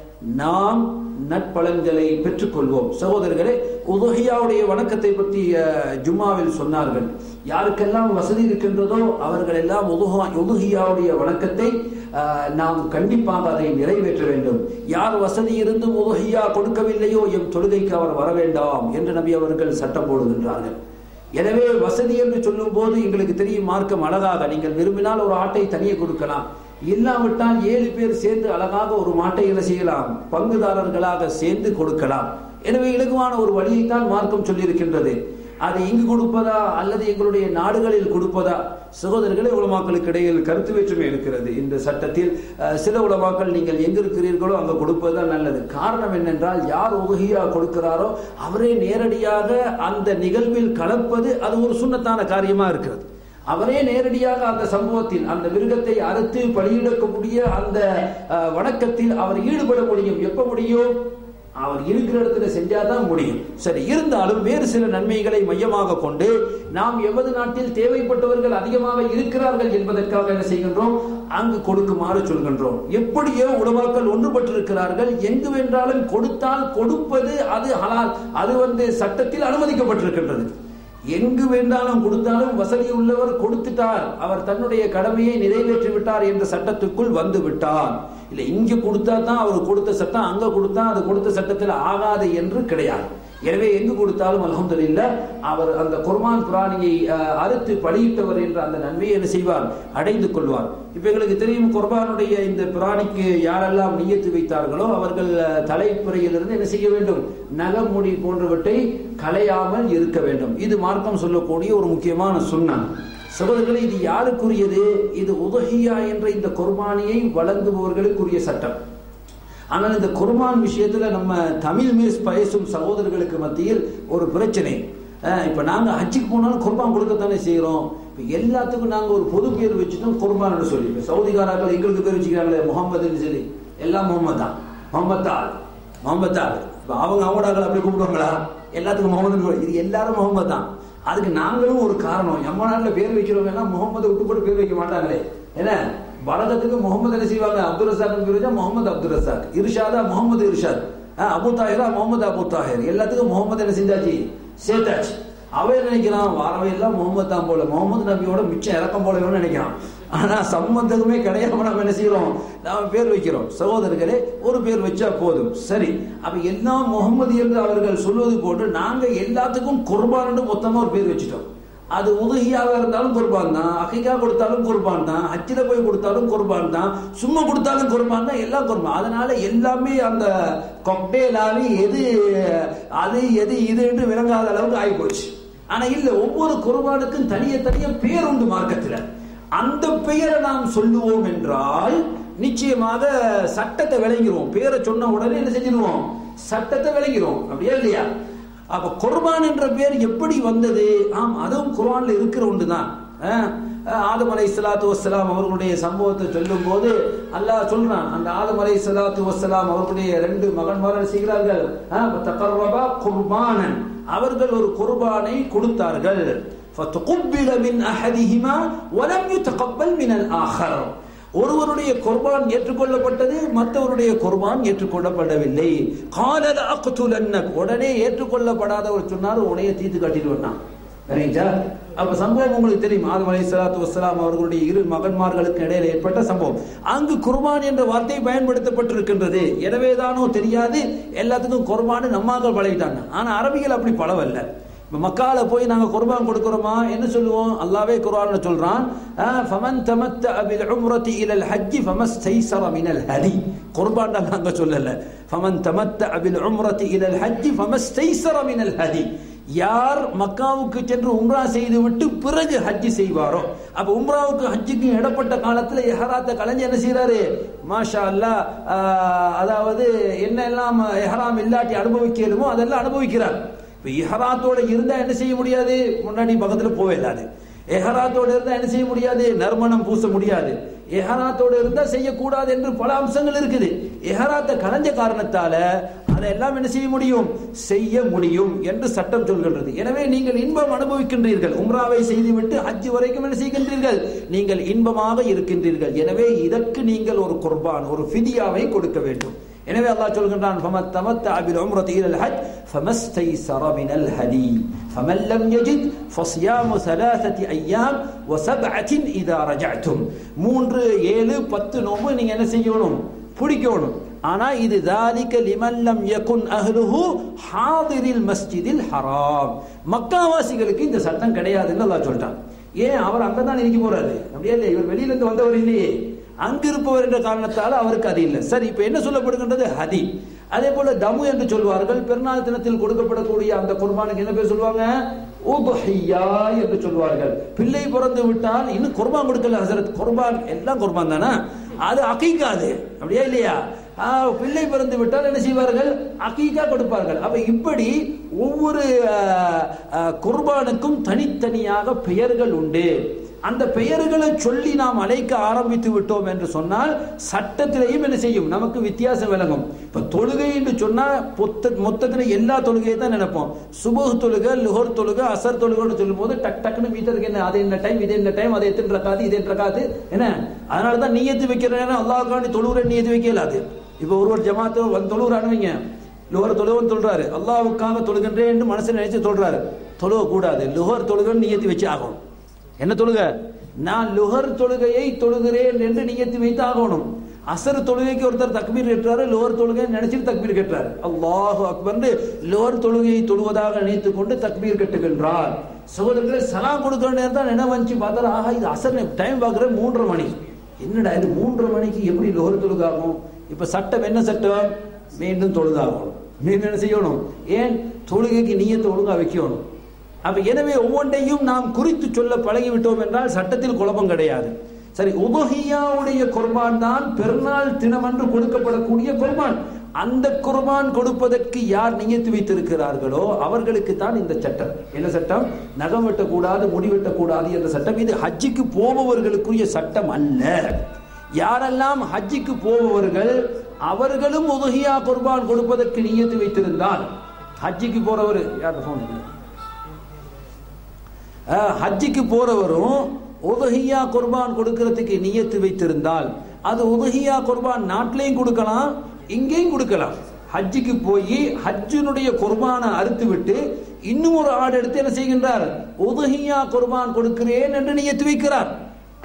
நாம் நற்பலன்களை பெற்றுக்கொள்வோம் சகோதரர்களே உதுஹியாவுடைய வணக்கத்தை பற்றி அஹ், ஜும்மாவில் சொன்னார்கள் யாருக்கெல்லாம் வசதி இருக்கின்றதோ அவர்கள் எல்லாம் உதுஹா உதுஹியாவுடைய வணக்கத்தை அஹ், நாம் கண்டிப்பாக அதை நிறைவேற்ற வேண்டும் யார் வசதி இருந்தும் உதுஹியா கொடுக்கவில்லையோ எம் தொழுகைக்கு அவர் வர வேண்டாம் என்று நபி அவர்கள் சட்டம் போடுகின்றார்கள் எனவே வசதி என்று சொல்லும் போது எங்களுக்கு தெரியும் மார்க்கம் அழகாக நீங்கள் விரும்பினால் ஒரு ஆட்டை தனியே கொடுக்கலாம் இல்லாவிட்டால் ஏழு பேர் சேர்ந்து அழகாக ஒரு மாட்டை என்ன செய்யலாம் பங்குதாரர்களாக சேர்ந்து கொடுக்கலாம் எனவே இலகுவான ஒரு வழியைத்தான் மார்க்கம் சொல்லியிருக்கின்றது அது இங்கு கொடுப்பதா அல்லது எங்களுடைய நாடுகளில் கொடுப்பதா சகோதரர்களே உலமாக்களுக்கு இடையில் கருத்து வேற்றுமை இருக்கிறது இந்த சட்டத்தில் அஹ், சில உலமாக்கள் நீங்கள் எங்க இருக்கிறீர்களோ அங்க கொடுப்பதுதான் நல்லது காரணம் என்னென்றால் யார் உதகியா கொடுக்கிறாரோ அவரே நேரடியாக அந்த நிகழ்வில் கலப்பது அது ஒரு சுண்ணத்தான காரியமா இருக்கிறது அவரே நேரடியாக அந்த சம்பவத்தில் அந்த மிருகத்தை அறுத்து பலியிடக்கூடிய அந்த அஹ், வணக்கத்தில் அவர் ஈடுபட முடியும் எப்ப முடியும் அவர் இருக்கிற இடத்துல செஞ்சாதான் முடியும் சரி இருந்தாலும் வேறு சில நன்மைகளை மையமாக கொண்டு நாம் எமது நாட்டில் தேவைப்பட்டவர்கள் அதிகமாக இருக்கிறார்கள் என்பதற்காக என்ன செய்கின்றோம் அங்கு கொடுக்குமாறு சொல்கின்றோம் எப்படியோ உலமாக்கள் ஒன்றுபட்டிருக்கிறார்கள் எங்கு வென்றாலும் கொடுத்தால் கொடுப்பது அது ஹலால் அது வந்து சட்டத்தில் அனுமதிக்கப்பட்டிருக்கின்றது எங்கு வேண்டாலும் கொடுத்தாலும் வசதி உள்ளவர் கொடுத்துட்டார் அவர் தன்னுடைய கடமையை நிறைவேற்றி விட்டார் என்ற சட்டத்துக்குள் வந்து விட்டார் இல்ல இங்க கொடுத்தா தான் அவர் கொடுத்த சட்டம் அங்க கொடுத்தா அது கொடுத்த சட்டத்தில் ஆகாது என்று கிடையாது எனவே எங்கு கொடுத்தாலும் அல்ஹம்துலில்லாஹ் அவர் அந்த குர்மான் பிராணியை அஹ், அறுத்து பலியிட்டவர் என்ற அந்த நன்மையை என்ன செய்வார் அடைந்து கொள்வார் இப்ப எங்களுக்கு தெரியும் குர்பானுடைய இந்த பிராணிக்கு யாரெல்லாம் நியத்து வைத்தார்களோ அவர்கள் அஹ், தலைப்புறையிலிருந்து என்ன செய்ய வேண்டும் நகமுடி போன்றவற்றை களையாமல் இருக்க வேண்டும் இது மார்க்கம் சொல்லக்கூடிய ஒரு முக்கியமான சுண்ணம் சகோதரர்களே இது யாருக்குரியது இது உதஹியா என்ற இந்த குர்பானியை வழங்குபவர்களுக்குரிய சட்டம் ஆனால் இந்த குர்பான் விஷயத்துல நம்ம தமிழ் மீஸ் பேசும் சகோதரர்களுக்கு மத்தியில் ஒரு பிரச்சனை அஹ் இப்ப நாங்க ஹஜ்ஜுக்கு போனாலும் குர்பான் கொடுக்கத்தானே செய்யறோம் இப்ப எல்லாத்துக்கும் நாங்க ஒரு பொது பேர் வச்சுட்டோம் குர்பான் சொல்லி இப்ப சவுதிகாராக்கள் எங்களுக்கு பேர் வச்சுக்கிறாங்களே முகமதுன்னு சொல்லி எல்லாம் முகமது தான் முகமது ஆள் முகமது ஆள் இப்ப அவங்க அவங்கடாக்கள் அப்படி கூப்பிடுவாங்களா எல்லாத்துக்கும் முகமது இது எல்லாரும் முகமது தான் அதுக்கு நாங்களும் ஒரு காரணம் எம்ம நாட்டில் பேர் வைக்கிறவங்க எல்லாம் முகமது விட்டு போட்டு பேர் வைக்க மாட்டாங்களே என்ன பலகத்துக்கு முகமது என்ன செய்வாங்க அப்துல் ரசாக் பேர் வச்சா முகமது அப்துல் ரசாக் இர்ஷாதா முகமது இர்ஷாத் அஹ் அபு தாஹிரா முகமது அபு தாஹிர் எல்லாத்துக்கும் முகமது என்ன செஞ்சாச்சு சேர்த்தாச்சு அவன் நினைக்கிறான் வாரவை எல்லாம் முகமது தான் போல முகமது நபியோட மிச்சம் இறக்கம் போல நினைக்கிறான் ஆனா சம்பந்தமே கிடையாம நம்ம என்ன செய்யறோம் நாம பேர் வைக்கிறோம் சகோதரர்களே ஒரு பேர் வச்சா போதும் சரி அப்ப எல்லாம் முகமது என்று அவர்கள் சொல்வது போன்று நாங்க எல்லாத்துக்கும் குர்பான் மொத்தமா ஒரு பேர் வச்சுட்டோம் அது உதகியாக இருந்தாலும் குர்பான் தான் அகைக்கா கொடுத்தாலும் குர்பான் தான் ஹஜ்ஜில் போய் கொடுத்தாலும் குர்பான் தான் சும்மா கொடுத்தாலும் குர்பான் தான் எல்லாம் குர்பான் அதனால எல்லாமே அந்த கொக்டேலாவே எது அது எது இது என்று விளங்காத அளவுக்கு ஆகி போச்சு ஆனா இல்ல ஒவ்வொரு குர்பானுக்கும் தனிய தனிய பேர் உண்டு மார்க்கத்துல அந்த பெயரை நாம் சொல்லுவோம் என்றால் நிச்சயமாக சட்டத்தை விளங்கிடுவோம் பேரை சொன்ன உடனே என்ன செஞ்சிருவோம் சட்டத்தை விளங்கிடுவோம் அப்படியா இல்லையா அப்ப குர்பான் என்ற பேர் எப்படி வந்தது ஆம் அதுவும் குர்ஆன்ல இருக்கிற ஒன்றுதான் அஹ், ஆதம் அலை சலாத்து வசலாம் அவர்களுடைய சம்பவத்தை சொல்லும் போது அல்லாஹ் சொல்றான் அந்த ஆதம் அலை சலாத்து வசலாம் அவர்களுடைய ரெண்டு மகன்மார்கள் செய்கிறார்கள் அஹ், தகர்ரபா குர்பானன் அவர்கள் ஒரு குர்பானை கொடுத்தார்கள் فتقبل من احدهما ولم يتقبل من الاخر ஒருவருடைய குர்பான் ஏற்றுக்கொள்ளப்பட்டது மற்றவருடைய குர்பான் ஏற்றுக்கொள்ளப்படவில்லை காலல அக்துலன்னக் உடனே ஏற்றுக்கொள்ளப்படாதவர் சொன்னார் உடைய தீர்த்து காட்டிடுவேன் சரிங்களா அப்ப சம்பவம் உங்களுக்கு தெரியும் ஆதம் அலை சலாத்து வசலாம் அவர்களுடைய இரு மகன்மார்களுக்கு இடையில ஏற்பட்ட சம்பவம் அங்கு குர்பான் என்ற வார்த்தை பயன்படுத்தப்பட்டிருக்கின்றது எனவேதானோ தெரியாது எல்லாத்துக்கும் குர்பான் நம்மாக்கள் பழகிட்டாங்க ஆனா அரபிகள் அப்படி பழவல்ல இப்ப மக்கால போய் நாங்க குர்பான் கொடுக்கிறோமா என்ன சொல்லுவோம் அல்லாவே குர்ஆன்ல சொல்றான் அஹ், ஃபமன் தமத்த பில் உம்ரதி இலல் ஹஜ் ஃபமஸ்தைஸர மினல் ஹதி குர்பான் நாங்க சொல்லல ஃபமன் தமத்த பில் உம்ரதி இலல் ஹஜ் ஃபமஸ்தைஸர மினல் ஹதி யார் மக்காவுக்கு சென்று உம்ரா செய்து விட்டு பிறகு ஹஜ் செய்வாரோ அப்ப உம்ராவுக்கு ஹஜ்ஜுக்கு இடப்பட்ட காலத்துல எஹராத்த கலைஞர் என்ன செய்யறாரு மாஷா அல்லாஹ் ஆஹ், அதாவது என்னெல்லாம் எஹராம் இல்லாட்டி அனுபவிக்கலுமோ அதெல்லாம் அனுபவிக்கிறார் இப்ப இஹராத்தோட இருந்தா என்ன செய்ய முடியாது முன்னாடி பக்கத்துல போவே இல்லாது எஹராத்தோட இருந்தா என்ன செய்ய முடியாது நறுமணம் பூச முடியாது எஹராத்தோட இருந்தா செய்யக்கூடாது என்று பல அம்சங்கள் இருக்குது எஹராத்தை கலைஞ்ச காரணத்தால அதெல்லாம் என்ன செய்ய முடியும் செய்ய முடியும் என்று சட்டம் சொல்கின்றது எனவே நீங்கள் இன்பம் அனுபவிக்கின்றீர்கள் உம்ராவை செய்துவிட்டு ஹஜ் வரைக்கும் என்ன செய்கின்றீர்கள் நீங்கள் இன்பமாக இருக்கின்றீர்கள் எனவே இதற்கு நீங்கள் ஒரு குர்பான் ஒரு ஃபிதியாவை கொடுக்க வேண்டும் எனவே அல்லாஹ் சொல்கின்றான் فمن تمتع بالعمرة إلى الحج فما استيسر من الهدي فمن لم يجد فصيام ثلاثة أيام وسبعة إذا رجعتم மூன்று ஏழு பத்து நோம்பு நீங்க என்ன செய்யணும் பிடிக்கணும் ஆனா இது ذلك لمن لم يكن أهله حاضر المسجد الحرام மக்காவாசிகளுக்கு இந்த சட்டம் கிடையாதுன்னு அல்லாஹ் சொல்லிட்டான் ஏன் அவர் அங்கதான் இருக்க போறாரு அப்படியே இல்லை இவர் வெளியில இருந்து வந்தவர் இல்லையே அங்கிருப்பவர் என்ற காரணத்தால் அவருக்கு அது இல்லை சரி இப்ப என்ன சொல்லப்படுகின்றது ஹதி அதே போல தமு என்று சொல்வார்கள் பெருநாள் தினத்தில் கொடுக்கப்படக்கூடிய அந்த குர்பானுக்கு என்ன பேர் சொல்லுவாங்க உதுஹியா என்று சொல்வார்கள் பிள்ளை பிறந்து விட்டால் இன்னும் குர்பான் கொடுக்கல ஹசரத் குர்பான் எல்லாம் குர்பான் தானே அது அகைக்காது அப்படியா இல்லையா ஆ, பிள்ளை பிறந்து விட்டால் என்ன செய்வார்கள் அகீகா கொடுப்பார்கள் அப்ப இப்படி ஒவ்வொரு ஆ, ஆ, குர்பானுக்கும் தனித்தனியாக பெயர்கள் உண்டு அந்த பெயர்களை சொல்லி நாம் அழைக்க ஆரம்பித்து விட்டோம் என்று சொன்னால் சட்டத்திலேயும் என்ன செய்யும் நமக்கு வித்தியாசம் விளங்கும் இப்ப தொழுகை என்று சொன்னா பொத்த மொத்தத்துல எல்லா தொழுகையை தான் நினைப்போம் சுபஹ் தொழுகை லுஹர் தொழுகை அசர் தொழுகைன்னு சொல்லும் போது டக் டக்குன்னு மீட்டருக்கு என்ன அது என்ன டைம் இது என்ன டைம் அது எத்தனை ரக்காது இது எத்தனை ரக்காது என்ன அதனால தான் நீயத்து வைக்கிற நேரம் அல்லாஹ்காண்டி தொழுகிற நீயத்து வைக்கலாது இப்ப ஒருவர் ஜமாத்து வந்து தொழுகிறானுவீங்க லுஹர் தொழுவன் சொல்றாரு அல்லாஹ்வுக்காக தொழுகின்றேன் என்று மனசுல நினைச்சு சொல்றாரு தொழுவ கூடாது லுஹர் தொழுகன்னு நியத்து வச்சு ஆகணும் என்ன தொழுக நான் லுஹர் தொழுகையை தொழுகிறேன் என்று நியத்து வைத்து ஆகணும் அசர் தொழுகைக்கு ஒருத்தர் தக்பீர் கேட்டாரு லோர் தொழுகை நினைச்சிட்டு தக்பீர் கேட்டார் அல்லாஹு அக்பர் லோர் தொழுகையை தொழுவதாக நினைத்துக் கொண்டு தக்பீர் கட்டுகின்றார் சகோதரர்களே சலாம் கொடுக்கிற நேரம் தான் என்ன வந்துச்சு பார்த்தா ஆஹா இது அசர் டைம் பார்க்குறேன் மூன்றரை மணி என்னடா இது மூன்றரை மணிக்கு எப்படி லோர் தொழுகாகும் இப்ப சட்டம் என்ன சட்டம் மீண்டும் தொழுதாகணும் மீண்டும் என்ன செய்யணும் ஏன் தொழுகைக்கு நீயத்தை ஒழுங்கா வைக்கணும் அப்ப எனவே ஒவ்வொன்றையும் நாம் குறித்து சொல்ல பழகிவிட்டோம் என்றால் சட்டத்தில் குழப்பம் கிடையாது சரி உபஹியாவுடைய குர்பான் தான் பெருநாள் தினமன்று கொடுக்கப்படக்கூடிய குர்பான் அந்த குர்பான் கொடுப்பதற்கு யார் நியத்து வைத்திருக்கிறார்களோ அவர்களுக்கு தான் இந்த சட்டம் என்ன சட்டம் நகம் வெட்டக்கூடாது முடி வெட்டக்கூடாது என்ற சட்டம் இது ஹஜ்ஜிக்கு போபவர்களுக்குரிய சட்டம் அல்ல யாரெல்லாம் ஹஜ்ஜிக்கு போபவர்கள் அவர்களும் உதகியா குர்பான் கொடுப்பதற்கு நியத்து வைத்திருந்தால் ஹஜ்ஜிக்கு போறவர் யார் போன் ஹஜ்ஜிக்கு போறவரும் உதகியா குர்பான் கொடுக்கறதுக்கு நியத்து வைத்திருந்தால் அது உதகியா குர்பான் நாட்டிலையும் கொடுக்கலாம் இங்கேயும் கொடுக்கலாம் ஹஜ்ஜுக்கு போய் ஹஜ்ஜினுடைய குர்பானை அறுத்து விட்டு இன்னும் ஒரு ஆடு எடுத்து என்ன செய்கின்றார் உதகியா குர்பான் கொடுக்கிறேன் என்று நியத்து வைக்கிறார்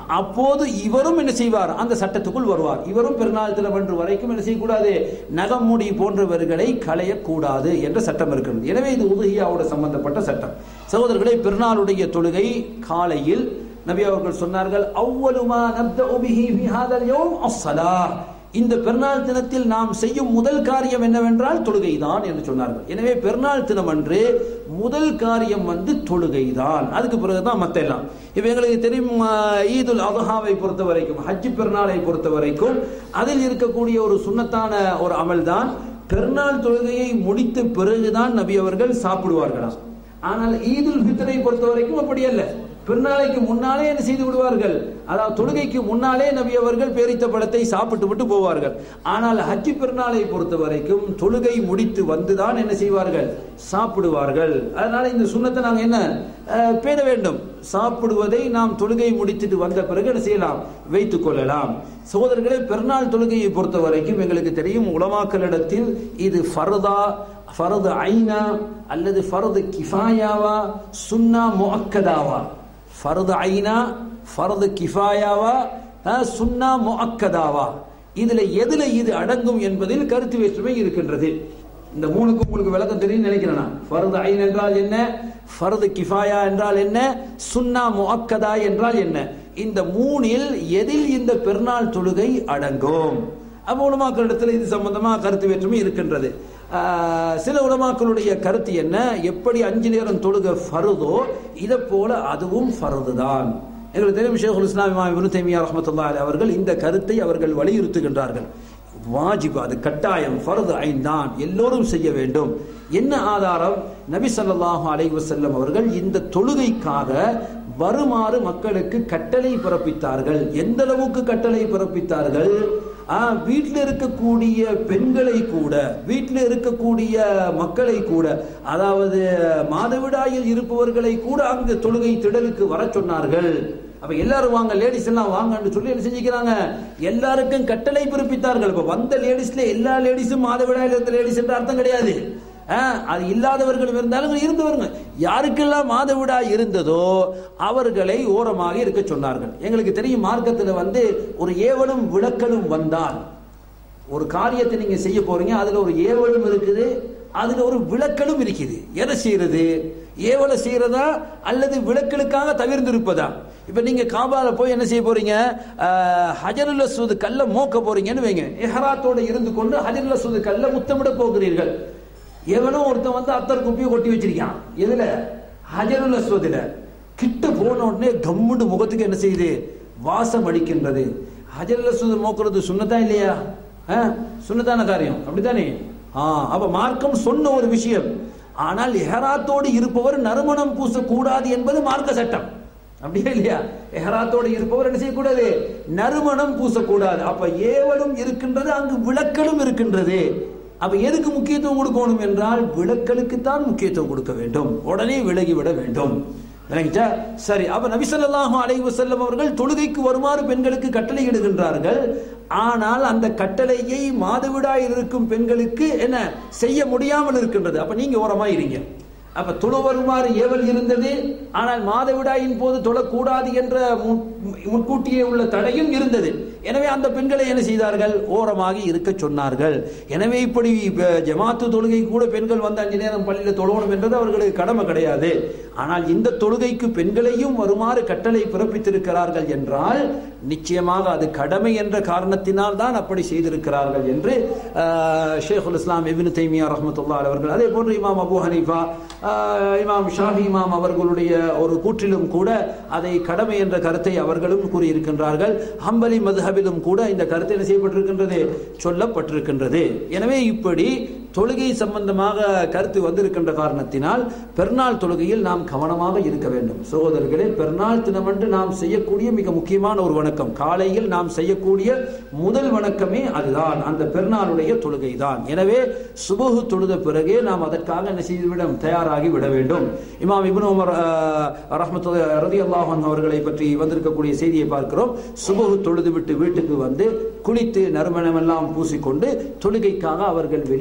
அப்போது இவரும் என்ன செய்வார் அந்த சட்டத்துக்குள் வருவார் இவரும் பெருநாள் தினம் அன்று வரைக்கும் என்ன செய்யக்கூடாது நகமுடி போன்றவர்களை களையக்கூடாது என்ற சட்டம் இருக்கிறது எனவே இது உதகியாவோட சம்பந்தப்பட்ட சட்டம் சகோதரர்களே பெருநாளுடைய தொழுகை காலையில் நபி அவர்கள் சொன்னார்கள் அவ்வளுமா நப்தஉ பிஹி ஃபி ஹாதல் யௌம் அஸ்ஸலாஹ் இந்த பெருநாள் தினத்தில் நாம் செய்யும் முதல் காரியம் என்னவென்றால் தொழுகைதான் என்று சொன்னார்கள் எனவே பெருநாள் தினம் அன்று முதல் காரியம் வந்து தொழுகைதான் அதுக்கு பிறகுதான் மத்த எல்லாம் இப்ப எங்களுக்கு தெரியும் ஆஹ், ஈதுல் அதுஹாவை பொறுத்த வரைக்கும் ஹஜ் பெருநாளை பொறுத்த வரைக்கும் அதில் இருக்கக்கூடிய ஒரு சுன்னத்தான ஒரு அமல்தான் பெருநாள் தொழுகையை முடித்த பிறகுதான் நபி அவர்கள் சாப்பிடுவார்களாம் ஆனால் ஈதுல் ஃபித்ரை பொறுத்த வரைக்கும் அப்படி அல்ல பெருநாளைக்கு முன்னாலே என்ன செய்து விடுவார்கள் அதாவது தொழுகைக்கு முன்னாலே நபி அவர்கள் பேரித்த பழத்தை சாப்பிட்டு விட்டு போவார்கள் ஆனால் ஹஜ்ஜி பெருநாளை பொறுத்த வரைக்கும் தொழுகை முடித்து வந்துதான் என்ன செய்வார்கள் சாப்பிடுவார்கள் அதனால இந்த சுண்ணத்தை நாங்க என்ன அஹ், பேண வேண்டும் சாப்பிடுவதை நாம் தொழுகை முடித்துட்டு வந்த பிறகு என்ன செய்யலாம் வைத்துக் கொள்ளலாம் சகோதரர்களே பெருநாள் தொழுகையை பொறுத்த வரைக்கும் எங்களுக்கு தெரியும் உலமாக்களிடத்தில் இது ஃபர்தா ஃபர்து ஐனா அல்லது ஃபர்து கிஃபாயாவா சுன்னா முஅக்கதாவா ஃபர்து ஐனா ஃபர்து கிஃபாயாவா அஹ், சுன்னா முஅக்கதாவா இதுல எதுல இது அடங்கும் என்பதில் கருத்து வேற்றுமை இருக்கின்றது இந்த மூணுக்கு உங்களுக்கு விளக்கம் தெரியும் நினைக்கிறேன் நான் ஃபர்து ஐன் என்றால் என்ன ஃபர்து கிஃபாயா என்றால் என்ன சுன்னா முஅக்கதா என்றால் என்ன இந்த மூணில் எதில் இந்த பெருநாள் தொழுகை அடங்கும் அப்ப உலமாக்களிடத்தில் இது சம்பந்தமா கருத்து வேற்றுமை இருக்கின்றது ஆஹ், சில உலமாக்களுடைய கருத்து என்ன எப்படி அஞ்சு நேரம் தொழுக ஃபருதோ இதை போல அதுவும் ஃபருது தான் எங்களுக்கு தெரியும் ஷேகுல் இஸ்லாம் இமாம் இப்னு தைமியா ரஹ்மத்துல்லாஹி அலைஹி அவர்கள் இந்த கருத்தை அவர்கள் வலியுறுத்துகின்றார்கள் வாஜிப் அது கட்டாயம் ஃபர்து ஐன் தான் எல்லோரும் செய்ய வேண்டும் என்ன ஆதாரம் நபி ஸல்லல்லாஹு அலைஹி வஸல்லம் அவர்கள் இந்த தொழுகைக்காக வருமாறு மக்களுக்கு கட்டளை பிறப்பித்தார்கள் எந்த அளவுக்கு கட்டளை பிறப்பித்தார்கள் ஆ, வீட்டில் இருக்கக்கூடிய பெண்களை கூட வீட்டில் இருக்கக்கூடிய மக்களை கூட அதாவது மாதவிடாயில் இருப்பவர்களை கூட அங்கு தொழுகை திடலுக்கு வர சொன்னார்கள் அப்ப எல்லாரும் வாங்க லேடிஸ் எல்லாம் வாங்கன்னு சொல்லி என்ன செஞ்சுக்கிறாங்க எல்லாருக்கும் கட்டளை பிறப்பித்தார்கள் இப்ப வந்த லேடிஸ்ல எல்லா லேடிஸும் மாதவிடாயில் இருந்த லேடிஸ் என்ற அர்த்தம் கிடையாது ஆ, அது இல்லாதவர்கள் இருந்தாலும் இருந்தவருங்க யாருக்கெல்லாம் மாதவிடா இருந்ததோ அவர்களை ஓரமாக இருக்க சொன்னார்கள் எங்களுக்கு தெரியும் மார்க்கத்துல வந்து ஒரு ஏவலும் விளக்கலும் வந்தால் ஒரு காரியத்தை நீங்க செய்ய போறீங்க அதுல ஒரு ஏவலும் இருக்குது அதுல ஒரு விளக்கலும் இருக்குது எதை செய்யறது ஏவலை செய்யறதா அல்லது விளக்கலுக்காக தவிர்ந்திருப்பதா இப்ப நீங்க காபால போய் என்ன செய்ய போறீங்க ஆஹ், ஹஜருல் அஸ்வது கல்ல மோக்க போறீங்கன்னு வைங்க எஹராத்தோட இருந்து கொண்டு ஹஜருல் அஸ்வது கல்ல முத்தமிட போகிறீர்கள் எவனோ ஒருத்தன் வந்து அத்தர் குப்பியை கொட்டி வச்சிருக்கான் எதுல ஹஜருல் அஸ்வதுல கிட்ட போன உடனே கம்முண்டு முகத்துக்கு என்ன செய்யுது வாசம் அடிக்கின்றது ஹஜருல் அஸ்வது மோக்குறது சுண்ணதா இல்லையா ஆ, சுண்ணத்தான காரியம் அப்படித்தானே ஆ அப்ப மார்க்கம் சொன்ன ஒரு விஷயம் ஆனால் எஹராத்தோடு இருப்பவர் நறுமணம் பூசக்கூடாது என்பது மார்க்க சட்டம் அப்படியே இல்லையா எஹராத்தோடு இருப்பவர் என்ன செய்யக்கூடாது நறுமணம் பூசக்கூடாது அப்ப ஏவலும் இருக்கின்றது அங்கு விளக்கலும் இருக்கின்றது அப்ப எதுக்கு முக்கியத்துவம் கொடுக்கணும் என்றால் விளக்கலுக்கு தான் முக்கியத்துவம் கொடுக்க வேண்டும் உடனே விலகிவிட வேண்டும் விளங்கிட்டா சரி அப்ப நபி ஸல்லல்லாஹு அலைஹி வஸல்லம் அவர்கள் தொழுகைக்கு வருமாறு பெண்களுக்கு கட்டளை இடுகின்றார்கள் ஆனால் அந்த கட்டளையை மாதவிடாயில் இருக்கும் பெண்களுக்கு என்ன செய்ய முடியாமல் இருக்கின்றது அப்ப நீங்க ஓரமா இருங்க அப்ப தொழு வருமாறு ஏவல் இருந்தது ஆனால் மாதவிடாயின் போது தொழக்கூடாது என்ற முன்- முன்கூட்டியே உள்ள தடையும் இருந்தது எனவே அந்த பெண்களை என்ன செய்தார்கள் ஓரமாகி இருக்க சொன்னார்கள் எனவே இப்படி அஹ், ஜமாத்து தொழுகை கூட பெண்கள் வந்து அஞ்சு நேரம் பள்ளியில தொழணும் என்றது அவர்களுக்கு கடமை கிடையாது ஆனால் இந்த தொழுகைக்கு பெண்களையும் வருமாறு கட்டளை பிறப்பித்திருக்கிறார்கள் என்றால் நிச்சயமாக அது கடமை என்ற காரணத்தினால் தான் அப்படி செய்திருக்கிறார்கள் என்று அஹ், ஷேகுல் இஸ்லாம் இபின் தைமியா ரஹ்மத்துல்லா அவர்கள் அதே போன்று இமாம் அபு ஹனீஃபா அஹ், இமாம் ஷாஹி இமாம் அவர்களுடைய ஒரு கூற்றிலும் கூட அதை கடமை என்ற கருத்தை அவர்களும் கூறியிருக்கின்றார்கள் ஹம்பலி மதுஹபிலும் கூட இந்த கருத்து என்ன செய்யப்பட்டிருக்கின்றது சொல்லப்பட்டிருக்கின்றது எனவே இப்படி தொழுகை சம்பந்தமாக கருத்து வந்திருக்கின்ற காரணத்தினால் பெருநாள் தொழுகையில் நாம் கவனமாக இருக்க வேண்டும் சகோதரர்களே பெருநாள் தினமன்று நாம் செய்யக்கூடிய மிக முக்கியமான ஒரு வணக்கம் காலையில் நாம் செய்யக்கூடிய முதல் வணக்கமே அதுதான் அந்த பெருநாளுடைய தொழுகை தான் எனவே சுபஹு தொழுத பிறகே நாம் அதற்காக என்ன செய்துவிட தயாராகி விட வேண்டும் இமாம் இப்னு உமர் ரஹமத்து ரதி அல்லாஹன் அவர்களை பற்றி வந்திருக்கக்கூடிய செய்தியை பார்க்கிறோம் சுபஹு தொழுது விட்டு வீட்டுக்கு வந்து குளித்து நறுமணமெல்லாம் பூசிக்கொண்டு தொழுகைக்காக அவர்கள் வெளியேறி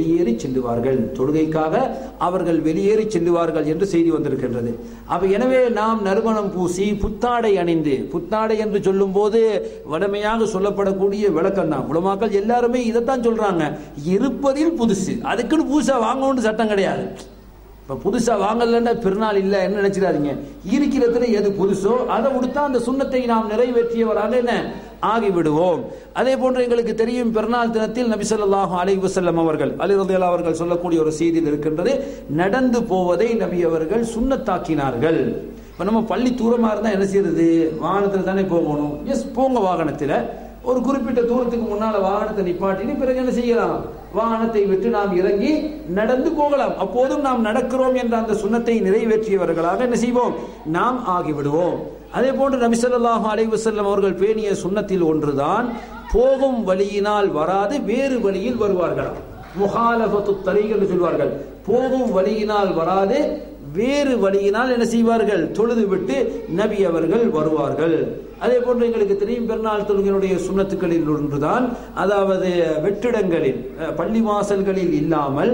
செல்லுவார்கள் தொழுகைக்காக அவர்கள் வெளியேறி செல்லுவார்கள் என்று செய்தி வந்திருக்கின்றது அப்ப எனவே நாம் நறுமணம் பூசி புத்தாடை அணிந்து புத்தாடை என்று சொல்லும் போது வடமையாக சொல்லப்படக்கூடிய விளக்கம் தான் உலமாக்கள் எல்லாருமே இதைத்தான் சொல்றாங்க இருப்பதில் புதுசு அதுக்குன்னு புதுசா வாங்கணும்னு சட்டம் கிடையாது இப்போ புதுசாக வாங்கலன்னா பெருநாள் இல்லை என்ன நினைச்சிடாதீங்க இருக்கிறதுல எது புதுசோ அதை கொடுத்தா அந்த சுண்ணத்தை நாம் நிறைவேற்றியவராக என்ன ஆகிவிடுவோம் அதே போன்று எங்களுக்கு தெரியும் பெருநாள் தினத்தில் நபி ஸல்லல்லாஹு அலைஹி வஸல்லம் அவர்கள் அலி ரலியல்லாஹு அவர்கள் சொல்லக்கூடிய ஒரு செய்தியில் இருக்கின்றது நடந்து போவதை நபி அவர்கள் சுண்ணத்தாக்கினார்கள் இப்போ நம்ம பள்ளி தூரமாக இருந்தால் என்ன செய்யறது வாகனத்தில் தானே போகணும் எஸ் போங்க வாகனத்தில் ஒரு குறிப்பிட்ட தூரத்துக்கு முன்னால வாகனத்தை நிப்பாட்டிட்டு பிறகு என்ன செய்யலாம் வாகனத்தை விட்டு நாம் இறங்கி நடந்து போகலாம் அப்போதும் நாம் நடக்கிறோம் என்ற அந்த சுண்ணத்தை நிறைவேற்றியவர்களாக என்ன செய்வோம் நாம் ஆகிவிடுவோம் அதே போன்று நபி ஸல்லல்லாஹு அலைஹி வஸல்லம் அவர்கள் பேணிய சுண்ணத்தில் ஒன்றுதான் போகும் வழியினால் வராது வேறு வழியில் வருவார்களாம் முகாலபத்து தரீக் என்று சொல்வார்கள் போகும் வழியினால் வராது வேறு வழியினால் என்ன செய்வார்கள் தொழுது விட்டு நபி அவர்கள் வருவார்கள் அதே போன்று எங்களுக்கு தெரியும் பெருநாள் தொழுகையினுடைய சுண்ணத்துக்களில் ஒன்றுதான் அதாவது வெற்றிடங்களில் அஹ், பள்ளி வாசல்களில் இல்லாமல்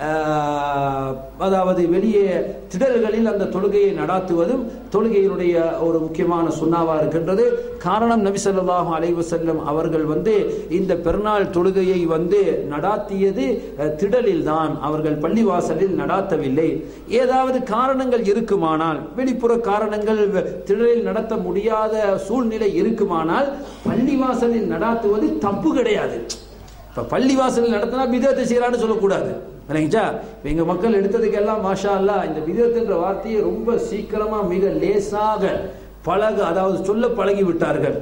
அஹ், அதாவது வெளியே திடல்களில் அந்த தொழுகையை நடாத்துவதும் தொழுகையினுடைய ஒரு முக்கியமான சுண்ணாவா இருக்கின்றது காரணம் நபி ஸல்லல்லாஹு அலைஹி வஸல்லம் அவர்கள் வந்து இந்த பெருநாள் தொழுகையை வந்து நடாத்தியது அஹ், திடலில் தான் அவர்கள் பள்ளிவாசலில் நடாத்தவில்லை ஏதாவது காரணங்கள் இருக்குமானால் வெளிப்புற காரணங்கள் வ- திடலில் நடத்த முடியாத சூழ்நிலை இருக்குமானால் பள்ளிவாசலில் நடாத்துவது தப்பு கிடையாது இப்ப பள்ளிவாசலில் நடத்தினா விதத்தை செய்யறான்னு சொல்லக்கூடாது இல்லைங்களா இப்ப எங்க மக்கள் எடுத்ததுக்கெல்லாம் மாஷா அல்லாஹ் இந்த விதத்துன்ற வார்த்தையை ரொம்ப சீக்கிரமா மிக லேசாக பழக அதாவது சொல்ல பழகி விட்டார்கள்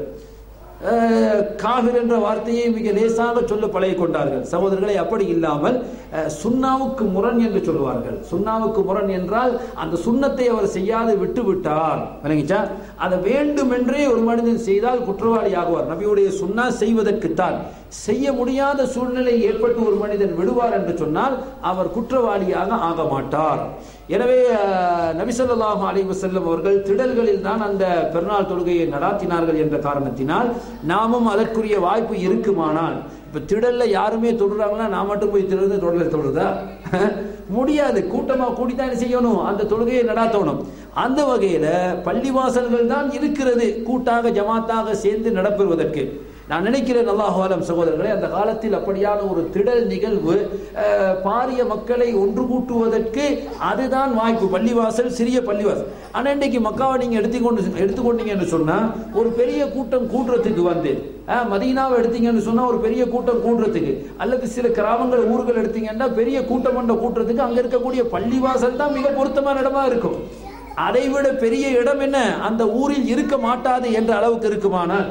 அஹ், காபிர் என்ற வார்த்தையை மிக லேசாக சொல்ல பழகி கொண்டார்கள் சகோதரர்களை அப்படி இல்லாமல் அஹ், சுண்ணாவுக்கு முரண் என்று சொல்லுவார்கள் சுண்ணாவுக்கு முரண் என்றால் அந்த சுண்ணத்தை அவர் செய்யாது விட்டு விட்டார் விளங்கிச்சா அதை வேண்டுமென்றே ஒரு மனிதன் செய்தால் குற்றவாளி ஆகுவார் நபியுடைய சுண்ணா செய்வதற்குத்தான் செய்ய முடியாத சூழ்நிலை ஏற்பட்டு ஒரு மனிதன் விடுவார் என்று சொன்னால் அவர் குற்றவாளியாக ஆக மாட்டார் எனவே அஹ், நபி ஸல்லல்லாஹு அலைஹி வஸல்லம் அவர்கள் திடல்களில் தான் அந்த பெருநாள் தொழுகையை நடாத்தினார்கள் என்ற காரணத்தினால் நாமும் அதற்குரிய வாய்ப்பு இருக்குமானால் இப்ப திடல்ல யாருமே தொடுறாங்கன்னா நான் மட்டும் போய் திடல் தொடர்ல தொடுறதா முடியாது கூட்டமா கூடித்தான் என்ன செய்யணும் அந்த தொழுகையை நடாத்தணும் அந்த வகையில பள்ளிவாசல்கள் தான் இருக்கிறது கூட்டாக ஜமாத்தாக சேர்ந்து நடப்பெறுவதற்கு நான் நினைக்கிறேன் அல்லாஹ் ஆலம் சகோதரர்களே அந்த காலத்தில் அப்படியான ஒரு திடல் நிகழ்வு அஹ், பாரிய மக்களை ஒன்று கூட்டுவதற்கு அதுதான் வாய்ப்பு பள்ளிவாசல் சிறிய பள்ளிவாசல் ஆனா இன்னைக்கு மக்காவை நீங்க எடுத்துக்கொண்டு எடுத்துக்கொண்டீங்கன்னு சொன்னா ஒரு பெரிய கூட்டம் கூட்டுறதுக்கு வந்து அஹ், மதீனாவை எடுத்தீங்கன்னு சொன்னா ஒரு பெரிய கூட்டம் கூட்டுறதுக்கு அல்லது சில கிராமங்கள் ஊர்கள் எடுத்தீங்கன்னா பெரிய கூட்டம் கொண்ட கூட்டுறதுக்கு அங்க இருக்கக்கூடிய பள்ளிவாசல் தான் மிக பொருத்தமான இடமா இருக்கும் அதை விட பெரிய இடம் என்ன அந்த ஊரில் இருக்க மாட்டாது என்ற அளவுக்கு இருக்குமானால்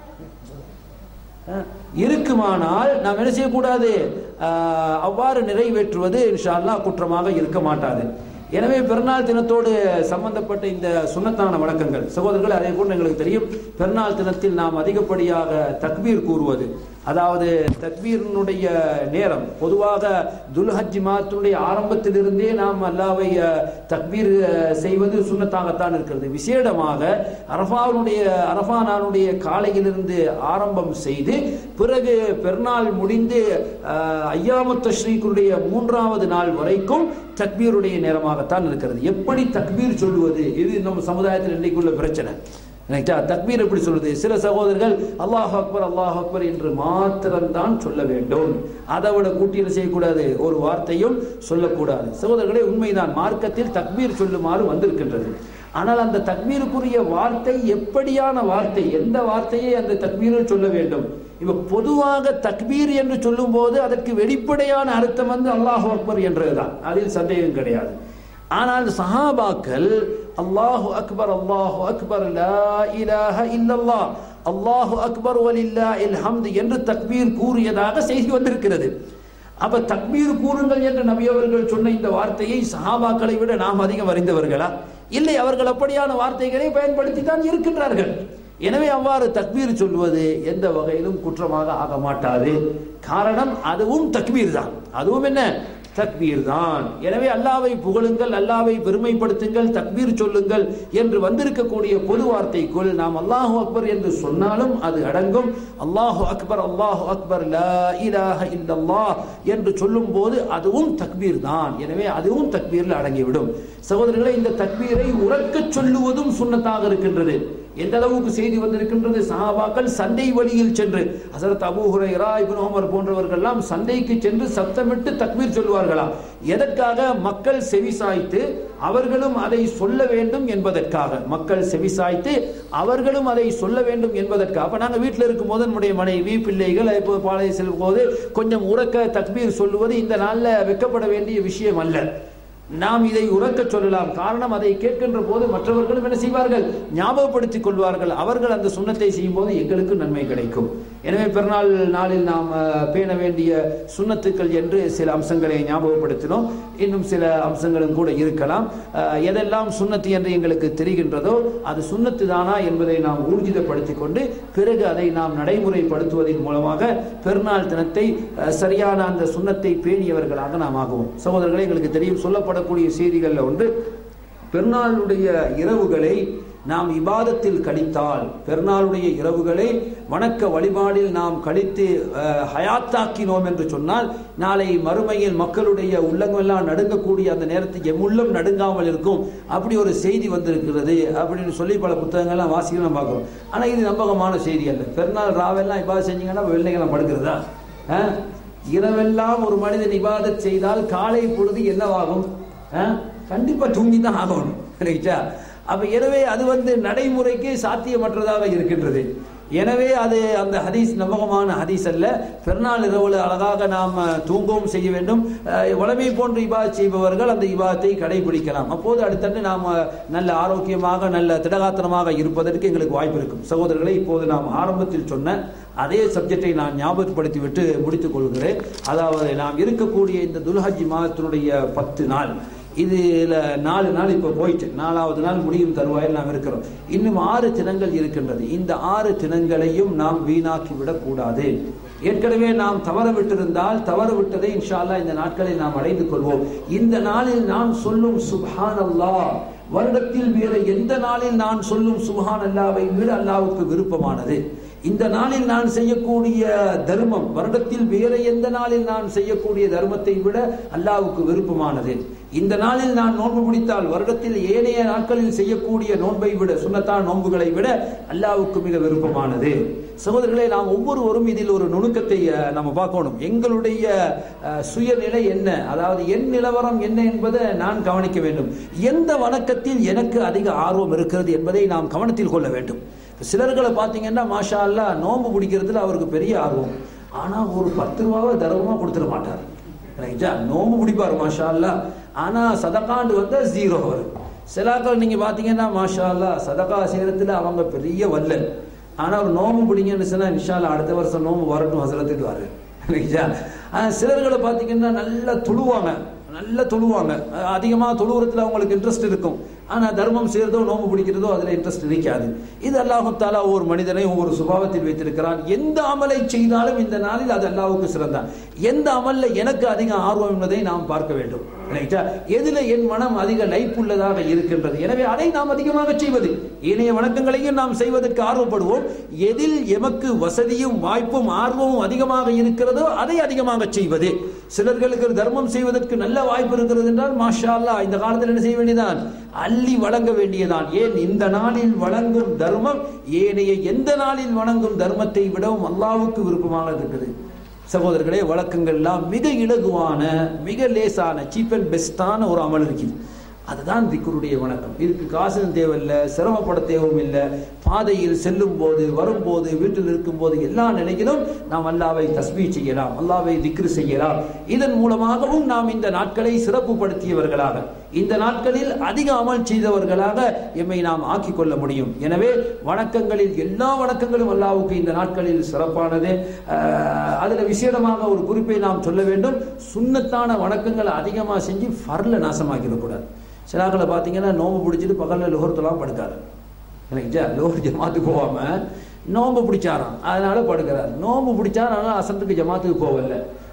அஹ், இருக்குமானால் நாம் என்ன செய்யக்கூடாது அஹ், அவ்வாறு நிறைவேற்றுவது இன்ஷா அல்லாஹ் குற்றமாக இருக்க மாட்டாது எனவே பெருநாள் தினத்தோடு சம்பந்தப்பட்ட இந்த சுன்னத்தான வழக்கங்கள் சகோதரர்கள் அதே போன்று எங்களுக்கு தெரியும் பெருநாள் தினத்தில் நாம் அதிகப்படியாக தக்பீர் கூறுவது அதாவது தக்பீரினுடைய நேரம் பொதுவாக துல்ஹஜ் மாதத்தினுடைய ஆரம்பத்திலிருந்தே நாம் அல்லாவை அஹ், தக்பீர் அஹ், செய்வது சுன்னத்தாகத்தான் இருக்கிறது விசேடமாக அரஃபாவுடைய அரஃபா நாளுடைய காலையிலிருந்து ஆரம்பம் செய்து பிறகு பெருநாள் முடிந்து அஹ், ஐயாமு தஷ்ரீக்குடைய மூன்றாவது நாள் வரைக்கும் தக்பீருடைய நேரமாகத்தான் இருக்கிறது எப்படி தக்பீர் சொல்லுவது இது நம்ம சமுதாயத்தில் இன்றைக்குள்ள பிரச்சனை நினைச்சா தக்பீர் எப்படி சொல்றது சில சகோதரர்கள் அல்லாஹ் அக்பர் அல்லாஹ் அக்பர் என்று மாத்திரம்தான் சொல்ல வேண்டும் அதை விட கூட்டி என்ன செய்யக்கூடாது ஒரு வார்த்தையும் சொல்லக்கூடாது சகோதரர்களே உண்மைதான் மார்க்கத்தில் தக்பீர் சொல்லுமாறு வந்திருக்கின்றது ஆனால் அந்த தக்பீருக்குரிய வார்த்தை எப்படியான வார்த்தை எந்த வார்த்தையை அந்த தக்பீரில் சொல்ல வேண்டும் இப்ப பொதுவாக தக்பீர் என்று சொல்லும் போது அதற்கு வெளிப்படையான அர்த்தம் வந்து அல்லாஹ் அக்பர் என்றதுதான் அதில் சந்தேகம் கிடையாது ஆனால் சஹாபாக்கள் அல்லாஹு அக்பர் அல்லாஹு அக்பர் லா இலாஹ இல்லல்லாஹ் அல்லாஹு அக்பர் வலில்லாஹில் ஹம்து என்று தக்பீர் கூறியதாக செய்தி வந்திருக்கிறது அப்ப தக்பீர் கூறுங்கள் என்று நபி அவர்கள் சொன்ன இந்த வார்த்தையை சஹாபாக்களை விட நாம் அதிகம் அறிந்தவர்களா இல்லை அவர்கள் அப்படியான வார்த்தைகளை பயன்படுத்தி தான் இருக்கின்றார்கள் எனவே அவ்வாறு தக்பீர் சொல்வது எந்த வகையிலும் குற்றமாக ஆக மாட்டாது காரணம் அதுவும் தக்பீர் தான் அதுவும் என்ன தக்பீர் தான் எனவே அல்லாவை புகழுங்கள் அல்லாவை பெருமைப்படுத்துங்கள் தக்பீர் சொல்லுங்கள் என்று வந்திருக்கக்கூடிய பொது வார்த்தைக்குள் நாம் அல்லாஹு அக்பர் என்று சொன்னாலும் அது அடங்கும் அல்லாஹு அக்பர் அல்லாஹு அக்பர் லா இலாஹ இல்லல்லாஹ் என்று சொல்லும் போது அதுவும் தக்பீர் தான் எனவே அதுவும் தக்பீரில் அடங்கிவிடும் சகோதரர்களே இந்த தக்பீரை உறக்கச் சொல்லுவதும் சுன்னத்தாக இருக்கின்றது எந்த அளவுக்கு செய்தி வந்திருக்கின்றது சஹாபாக்கள் சண்டை வழியில் சென்று ஹசரத் அபூ ஹுரைரா இப்னு உமர் போன்றவர்கள் எல்லாம் சண்டைக்கு சென்று சத்தமிட்டு தக்பீர் சொல்வார்களாம் எதற்காக மக்கள் செவிசாய்த்து அவர்களும் அதை சொல்ல வேண்டும் என்பதற்காக மக்கள் செவிசாய்த்து அவர்களும் அதை சொல்ல வேண்டும் என்பதற்காக அப்ப நாங்க வீட்டில் இருக்கும் போது நம்முடைய மனைவி பிள்ளைகள் இப்போ பாலை செல்லும் போது கொஞ்சம் உறக்க தக்பீர் சொல்லுவது இந்த நாள்ல வெக்கப்பட வேண்டிய விஷயம் அல்ல நாம் இதை உறக்க சொல்லலாம் காரணம் அதை கேட்கின்ற போது மற்றவர்களும் என்ன செய்வார்கள் ஞாபகப்படுத்திக் கொள்வார்கள் அவர்கள் அந்த சுண்ணத்தை செய்யும் போது எங்களுக்கு நன்மை கிடைக்கும் எனவே பிறநாள் நாளில் நாம் அஹ், பேண வேண்டிய சுண்ணத்துக்கள் என்று சில அம்சங்களை ஞாபகப்படுத்தினோம் இன்னும் சில அம்சங்களும் கூட இருக்கலாம் அஹ், எதெல்லாம் சுண்ணத்து என்று எங்களுக்கு தெரிகின்றதோ அது சுண்ணத்து தானா என்பதை நாம் ஊர்ஜிதப்படுத்திக் கொண்டு பிறகு அதை நாம் நடைமுறைப்படுத்துவதன் மூலமாக பெருநாள் தினத்தை அஹ், சரியான அந்த சுண்ணத்தை பேணியவர்களாக நாம் ஆகுவோம் சகோதரர்களே எங்களுக்கு தெரியும் சொல்லப்படக்கூடிய செய்திகளில் ஒன்று பெருநாளுடைய இரவுகளை நாம் இபாதத்தில் கழித்தால் பெருநாளுடைய இரவுகளை வணக்க வழிபாடில் நாம் கழித்து அஹ், ஹயாத்தாக்கினோம் என்று சொன்னால் நாளை மறுமையில் மக்களுடைய உள்ளங்கமெல்லாம் நடுங்கக்கூடிய அந்த நேரத்துக்கு எம் உள்ளம் நடுங்காமல் இருக்கும் அப்படி ஒரு செய்தி வந்திருக்கிறது அப்படின்னு சொல்லி பல புத்தகங்கள்லாம் வாசிக்கலாம் பார்க்குறோம் ஆனால் இது நம்பகமான செய்தி அல்ல பெருநாள் ராவெல்லாம் இபாதத் செஞ்சீங்கன்னா வெள்ளைக்கெல்லாம் படுக்கிறதா அஹ்? இரவெல்லாம் ஒரு மனிதன் இபாதத் செய்தால் காலை பொழுது என்னவாகும் அஹ்? கண்டிப்பா தூங்கி தான் ஆகணும் ரைட்டா அப்ப எனவே அது வந்து நடைமுறைக்கு சாத்தியமற்றதாக இருக்கின்றது எனவே அது அந்த ஹதீஸ் நம்பகமான ஹதீஸ் அல்ல பெருநாள் இரவுல அழகாக நாம் அஹ், தூங்கவும் செய்ய வேண்டும் அஹ், வளமை போன்று இபாத் செய்பவர்கள் அந்த இபாத்தை கடைபிடிக்கலாம் அப்போது அடுத்தண்டு நாம் அஹ், நல்ல ஆரோக்கியமாக நல்ல திடகாத்திரமாக இருப்பதற்கு எங்களுக்கு வாய்ப்பு இருக்கும் சகோதரர்களை இப்போது நாம் ஆரம்பத்தில் சொன்ன அதே சப்ஜெக்டை நான் ஞாபகப்படுத்தி விட்டு முடித்துக் கொள்கிறேன் அதாவது நாம் இருக்கக்கூடிய இந்த துல்ஹஜ் மாதத்தினுடைய பத்து நாள் இதுல நாலு நாள் இப்போ போயிட்டு நாலாவது நாள் முடியும் தருவாயில் நாம் இருக்கிறோம் இன்னும் ஆறு தினங்கள் இருக்கின்றது இந்த ஆறு தினங்களையும் நாம் வீணாக்கி விடக்கூடாது ஏற்கனவே நாம் தவற விட்டிருந்தால் தவற விட்டதை இன்ஷா அல்லாஹ் இந்த நாட்களை நாம் அடைந்து கொள்வோம் இந்த நாளில் நான் சொல்லும் சுப்ஹான் அல்லாஹ் வருடத்தில் வேற எந்த நாளில் நான் சொல்லும் சுப்ஹான் அல்லாவை விட அல்லாவுக்கு விருப்பமானது இந்த நாளில் நான் செய்யக்கூடிய தர்மம் வருடத்தில் வேற எந்த நாளில் நான் செய்யக்கூடிய தர்மத்தை விட அல்லாவுக்கு விருப்பமானது இந்த நாளில் நான் நோன்பு பிடித்தால் வருடத்தில் ஏனைய நாட்களில் செய்யக்கூடிய நோன்பை விட சுண்ணத்தான் நோன்புகளை விட அல்லாவுக்கு மிக விருப்பமானது சகோதரர்களே நாம் ஒவ்வொருவரும் இதில் ஒரு நுணுக்கத்தை அஹ், நம்ம பார்க்கணும் எங்களுடைய அஹ், சுயநிலை என்ன அதாவது என் நிலவரம் என்ன என்பதை நான் கவனிக்க வேண்டும் எந்த வணக்கத்தில் எனக்கு அதிக ஆர்வம் இருக்கிறது என்பதை நாம் கவனத்தில் கொள்ள வேண்டும் சிலர்களை பார்த்தீங்கன்னா மாஷா அல்லா நோன்பு பிடிக்கிறதுல அவருக்கு பெரிய ஆர்வம் ஆனா ஒரு பத்து ரூபாவை தர்மமா கொடுத்துட மாட்டார் ரைட்டா நோம்பு பிடிப்பார் மாஷா அல்லா ஆனா சதகாண்டு வந்தா ஜீரோ வரும் சிலாக்கள் நீங்க பாத்தீங்கன்னா மாஷா அல்லா சதகா செய்யறதுல அவங்க பெரிய வல்லல் ஆனா ஒரு நோம்பு பிடிங்கன்னு சொன்னா இன்ஷா அல்லாஹ் அடுத்த வருஷம் நோம்பு வரட்டும் ஹசரத்துக்கு வாரு ரைட்டா ஆனா சிலர்களை பாத்தீங்கன்னா நல்லா துழுவாங்க நல்லா தொழுவாங்க அதிகமா தொழுவுறதுல அவங்களுக்கு இன்ட்ரெஸ்ட் இருக்கும் ஆனா தர்மம் செய்யறதோ நோம்பு பிடிக்கிறதோ அதுல இன்ட்ரெஸ்ட் இருக்காது இது அல்லாஹு தாலா ஒவ்வொரு மனிதனை ஒவ்வொரு சுபாவத்தில் வைத்திருக்கிறான் எந்த அமலை செய்தாலும் இந்த நாளில் அது அல்லாஹ்வுக்கு சிறந்தான் எந்த அமல்ல எனக்கு அதிக ஆர்வம் என்பதை நாம் பார்க்க வேண்டும் ரைட்டா எதுல என் மனம் அதிக லைப்புள்ளதாக இருக்கின்றது எனவே அதை நாம் அதிகமாக செய்வது ஏனைய வணக்கங்களையும் நாம் செய்வதற்கு ஆர்வப்படுவோம் எதில் எமக்கு வசதியும் வாய்ப்பும் ஆர்வமும் அதிகமாக இருக்கிறதோ அதை அதிகமாக செய்வது சிலர்களுக்கு தர்மம் செய்வதற்கு நல்ல வாய்ப்பு இருக்கிறது என்றால் மாஷா அல்லாஹ் இந்த காலத்தில் என்ன செய்ய வேண்டியதான் அள்ளி வழங்க வேண்டியதான் ஏன் இந்த நாளில் வழங்கும் தர்மம் ஏனைய எந்த நாளில் வணங்கும் தர்மத்தை விடவும் அல்லாவுக்கு விருப்பமாக இருக்குது சகோதரர்களே வழக்கங்கள்லாம் மிக இலகுவான மிக லேசான சீப் அண்ட் பெஸ்டான ஒரு அமல் இருக்குது அதுதான் திக்குருடைய வணக்கம் இதுக்கு காசும் தேவையில்லை சிரமப்பட தேவையும் இல்லை பாதையில் செல்லும் போது வரும்போது வீட்டில் இருக்கும்போது எல்லா நிலையிலும் நாம் அல்லாவை தஸ்மீ செய்யலாம் அல்லாவை திக்ரு செய்யலாம் இதன் மூலமாகவும் நாம் இந்த நாட்களை சிறப்புப்படுத்தியவர்களாக இந்த நாட்களில் அதிக அமல் செய்தவர்களாக எம்மை நாம் ஆக்கிக் கொள்ள முடியும் எனவே வணக்கங்களில் எல்லா வணக்கங்களும் அல்லாவுக்கு இந்த நாட்களில் சிறப்பானது அஹ், அதுல விசேடமாக ஒரு குறிப்பை நாம் சொல்ல வேண்டும் சுண்ணத்தான வணக்கங்களை அதிகமாக செஞ்சு ஃபர்ல நாசமாக்கிடக்கூடாது சிலாக்களை பார்த்தீங்கன்னா நோம்பு பிடிச்சிட்டு பகலில் லோகத்தெல்லாம் படுக்காரு இல்லைங்களா லோகர் ஜமாத்துக்கு போகாம நோம்பு பிடிச்சாராம் அதனால படுக்கிறார் நோம்பு பிடிச்சார் ஆனால் அசந்துக்கு ஜமாத்துக்கு போகல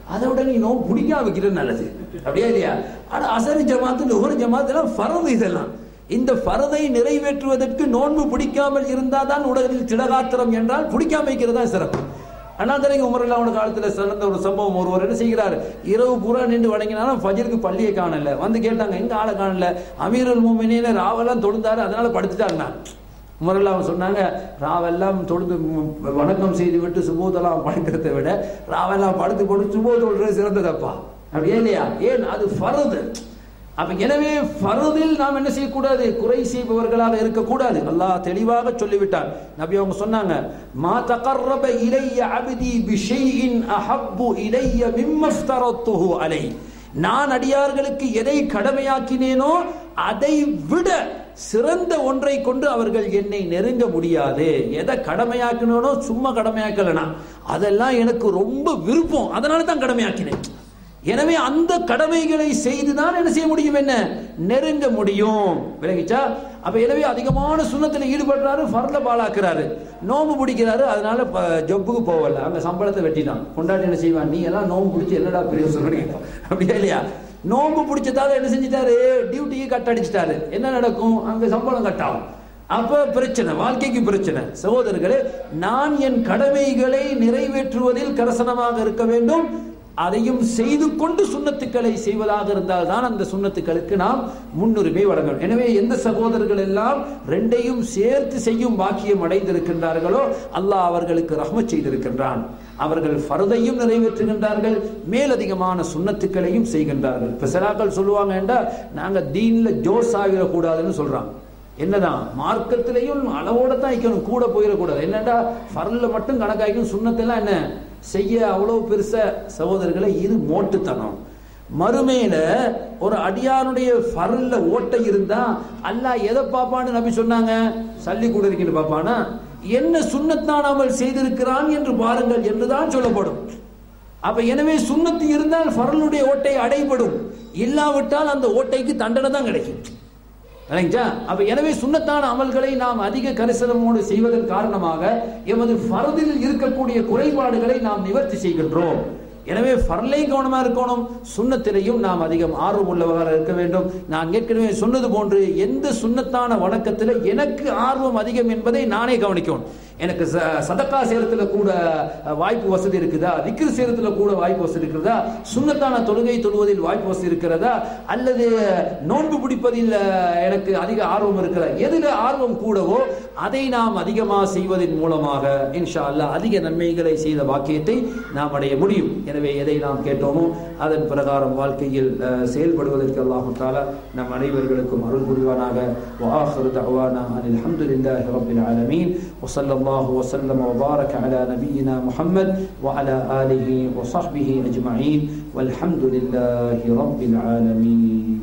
அதை விட நீ நோம்பு பிடிக்காம வைக்கிறது நல்லது அப்படியா இல்லையா ஆனா அசரி ஜமாத்து நுகர் ஜமாத் எல்லாம் ஃபரது இதெல்லாம் இந்த ஃபரதை நிறைவேற்றுவதற்கு நோன்பு பிடிக்காமல் இருந்தாதான் உலகில் திடகாத்திரம் என்றால் பிடிக்காம வைக்கிறது தான் சிறப்பு ஆனால் தானே உமரல்லாவோட காலத்தில் சிறந்த ஒரு சம்பவம் ஒருவர் என்ன செய்கிறார் இரவு பூரா நின்று வணங்கினாலும் ஃபஜருக்கு பள்ளியை காணல வந்து கேட்டாங்க எங்க ஆளை காணல அமீருல் மூமினின்னு ராவெல்லாம் தொழுந்தாரு அதனால படுத்துட்டாங்க உமரல்லா அவங்க சொன்னாங்க ராவெல்லாம் தொழுது ம், வணக்கம் செய்து விட்டு சுபோதெல்லாம் படுக்கிறதை விட ராவெல்லாம் படுத்து போட்டு சுபோ தொழுறது சிறந்ததப்பா அப்படியே இல்லையா ஏன் அது ஃபரது அப்ப எனவே ஃபரதில் நாம் என்ன செய்யக்கூடாது குறை செய்பவர்களாக இருக்கக்கூடாது அல்லாஹ் தெளிவாக சொல்லிவிட்டார் நபி அவங்க சொன்னாங்க மா தகர்ரப இலைய அபிதி பிஷைஇன் அஹப்பு இலைய மிம்மஃப்தரத்துஹு அலை நான் அடியார்களுக்கு எதை கடமையாக்கினேனோ அதை விட சிறந்த ஒன்றை கொண்டு அவர்கள் என்னை நெருங்க முடியாது எதை கடமையாக்கினோ சும்மா கடமையாக்கலனா அதெல்லாம் எனக்கு ரொம்ப விருப்பம் அதனால தான் கடமையாக்கினேன் எனவே அந்த கடமைகளை செய்துதான் என்ன செய்ய முடியும் என்ன நெருங்க முடியும் விளங்கிச்சா அப்ப எனவே அதிகமான சுண்ணத்துல ஈடுபடுறாரு ஃபர்ல பாலாக்குறாரு நோம்பு பிடிக்கிறாரு அதனால ப- ஜொப்புக்கு போகல அங்க சம்பளத்தை வெட்டிட்டான் கொண்டாடி என்ன செய்வான் நீ எல்லாம் நோம்பு பிடிச்சி என்னடா பெரிய சொல்றீங்க அப்படியா இல்லையா நோம்பு பிடிச்சதால என்ன செஞ்சிட்டாரு டியூட்டிக்கு கட் அடிச்சிட்டாரு என்ன நடக்கும் அங்க சம்பளம் கட் ஆகும் அப்ப பிரச்சனை வாழ்க்கைக்கு பிரச்சனை சகோதரர்களே நான் என் கடமைகளை நிறைவேற்றுவதில் கரசனமாக இருக்க வேண்டும் அதையும் செய்து கொண்டு சுண்ணத்துக்களை செய்வதாக இருந்தால் தான் அந்த சுண்ணத்துக்களுக்கு நாம் முன்னுரிமை வழங்க வேண்டும் எனவே எந்த சகோதரர்கள் எல்லாம் ரெண்டையும் சேர்த்து செய்யும் பாக்கியம் அடைந்திருக்கின்றார்களோ அல்லாஹ் அவர்களுக்கு ரஹ்மத் செய்திருக்கின்றான் அவர்கள் ஃபர்தையும் நிறைவேற்றுகின்றார்கள் மேலதிகமான சுண்ணத்துக்களையும் செய்கின்றார்கள் இப்ப சிலாக்கள் சொல்லுவாங்க என்றா நாங்க தீன்ல ஜோஸ் ஆகிடக்கூடாதுன்னு சொல்றாங்க என்னதான் மார்க்கத்திலையும் அளவோட தான் வைக்கணும் கூட போயிடக்கூடாது என்னடா ஃபர்ல மட்டும் கணக்காய்க்கும் சுண்ணத்தெல்லாம் என்ன செய்ய அவ்வளவு பெருசா சகோதரர்களை இது மோட்டுத்தனம் மறுமையில ஒரு அடியானுடைய ஃபர்ல ஓட்டை இருந்தா அல்லாஹ் எதை பாப்பான்னு நபி சொன்னாங்க சல்லி கூட இருக்கின்ற பாப்பானா என்ன சுண்ணத்தான் அமல் செய்திருக்கிறான் என்று பாருங்கள் என்றுதான் சொல்லப்படும் அப்ப எனவே சுண்ணத்து இருந்தால் ஃபரலுடைய ஓட்டை அடைபடும் இல்லாவிட்டால் அந்த ஓட்டைக்கு தண்டனை தான் கிடைக்கும் இல்லைங்களா அப்ப எனவே சுண்ணத்தான அமல்களை நாம் அதிக கரிசனமோடு செய்வதன் காரணமாக எமது ஃபர்தில் இருக்கக்கூடிய குறைபாடுகளை நாம் நிவர்த்தி செய்கின்றோம் எனவே ஃபர்லையும் கவனமா இருக்கணும் சுண்ணத்திலையும் நாம் அதிகம் ஆர்வம் உள்ளவராக இருக்க வேண்டும் நான் ஏற்கனவே சொன்னது போன்று எந்த சுண்ணத்தான வணக்கத்தில் எனக்கு ஆர்வம் அதிகம் என்பதை நானே கவனிக்கணும் எனக்கு ச- சதக்கா சேரத்துல கூட அஹ், வாய்ப்பு வசதி இருக்குதா விக்கிர சேரத்துல கூட வாய்ப்பு வசதி இருக்கிறதா சுண்ணத்தான தொழுகை தொழுவதில் வாய்ப்பு வசதி இருக்கிறதா அல்லது நோன்பு பிடிப்பதில் அஹ், எனக்கு அதிக ஆர்வம் இருக்கிறதா எதுல ஆர்வம் கூடவோ அதை நாம் அதிகமாக செய்வதன் மூலமாக இன்ஷா அல்லாஹ் அதிக நன்மைகளை செய்த வாக்கியத்தை நாம் அடைய முடியும் எனவே எதை நாம் கேட்டோமோ அதன் பிரகாரம் வாழ்க்கையில் அஹ், செயல்படுவதற்கு அல்லாஹு தாலா நம் அனைவர்களுக்கும் அருள் புரிவானாக وآخر دعوانا أن الحمد لله رب العالمين وصلى الله وسلم وبارك على نبينا محمد وعلى آله وصحبه أجمعين والحمد لله رب العالمين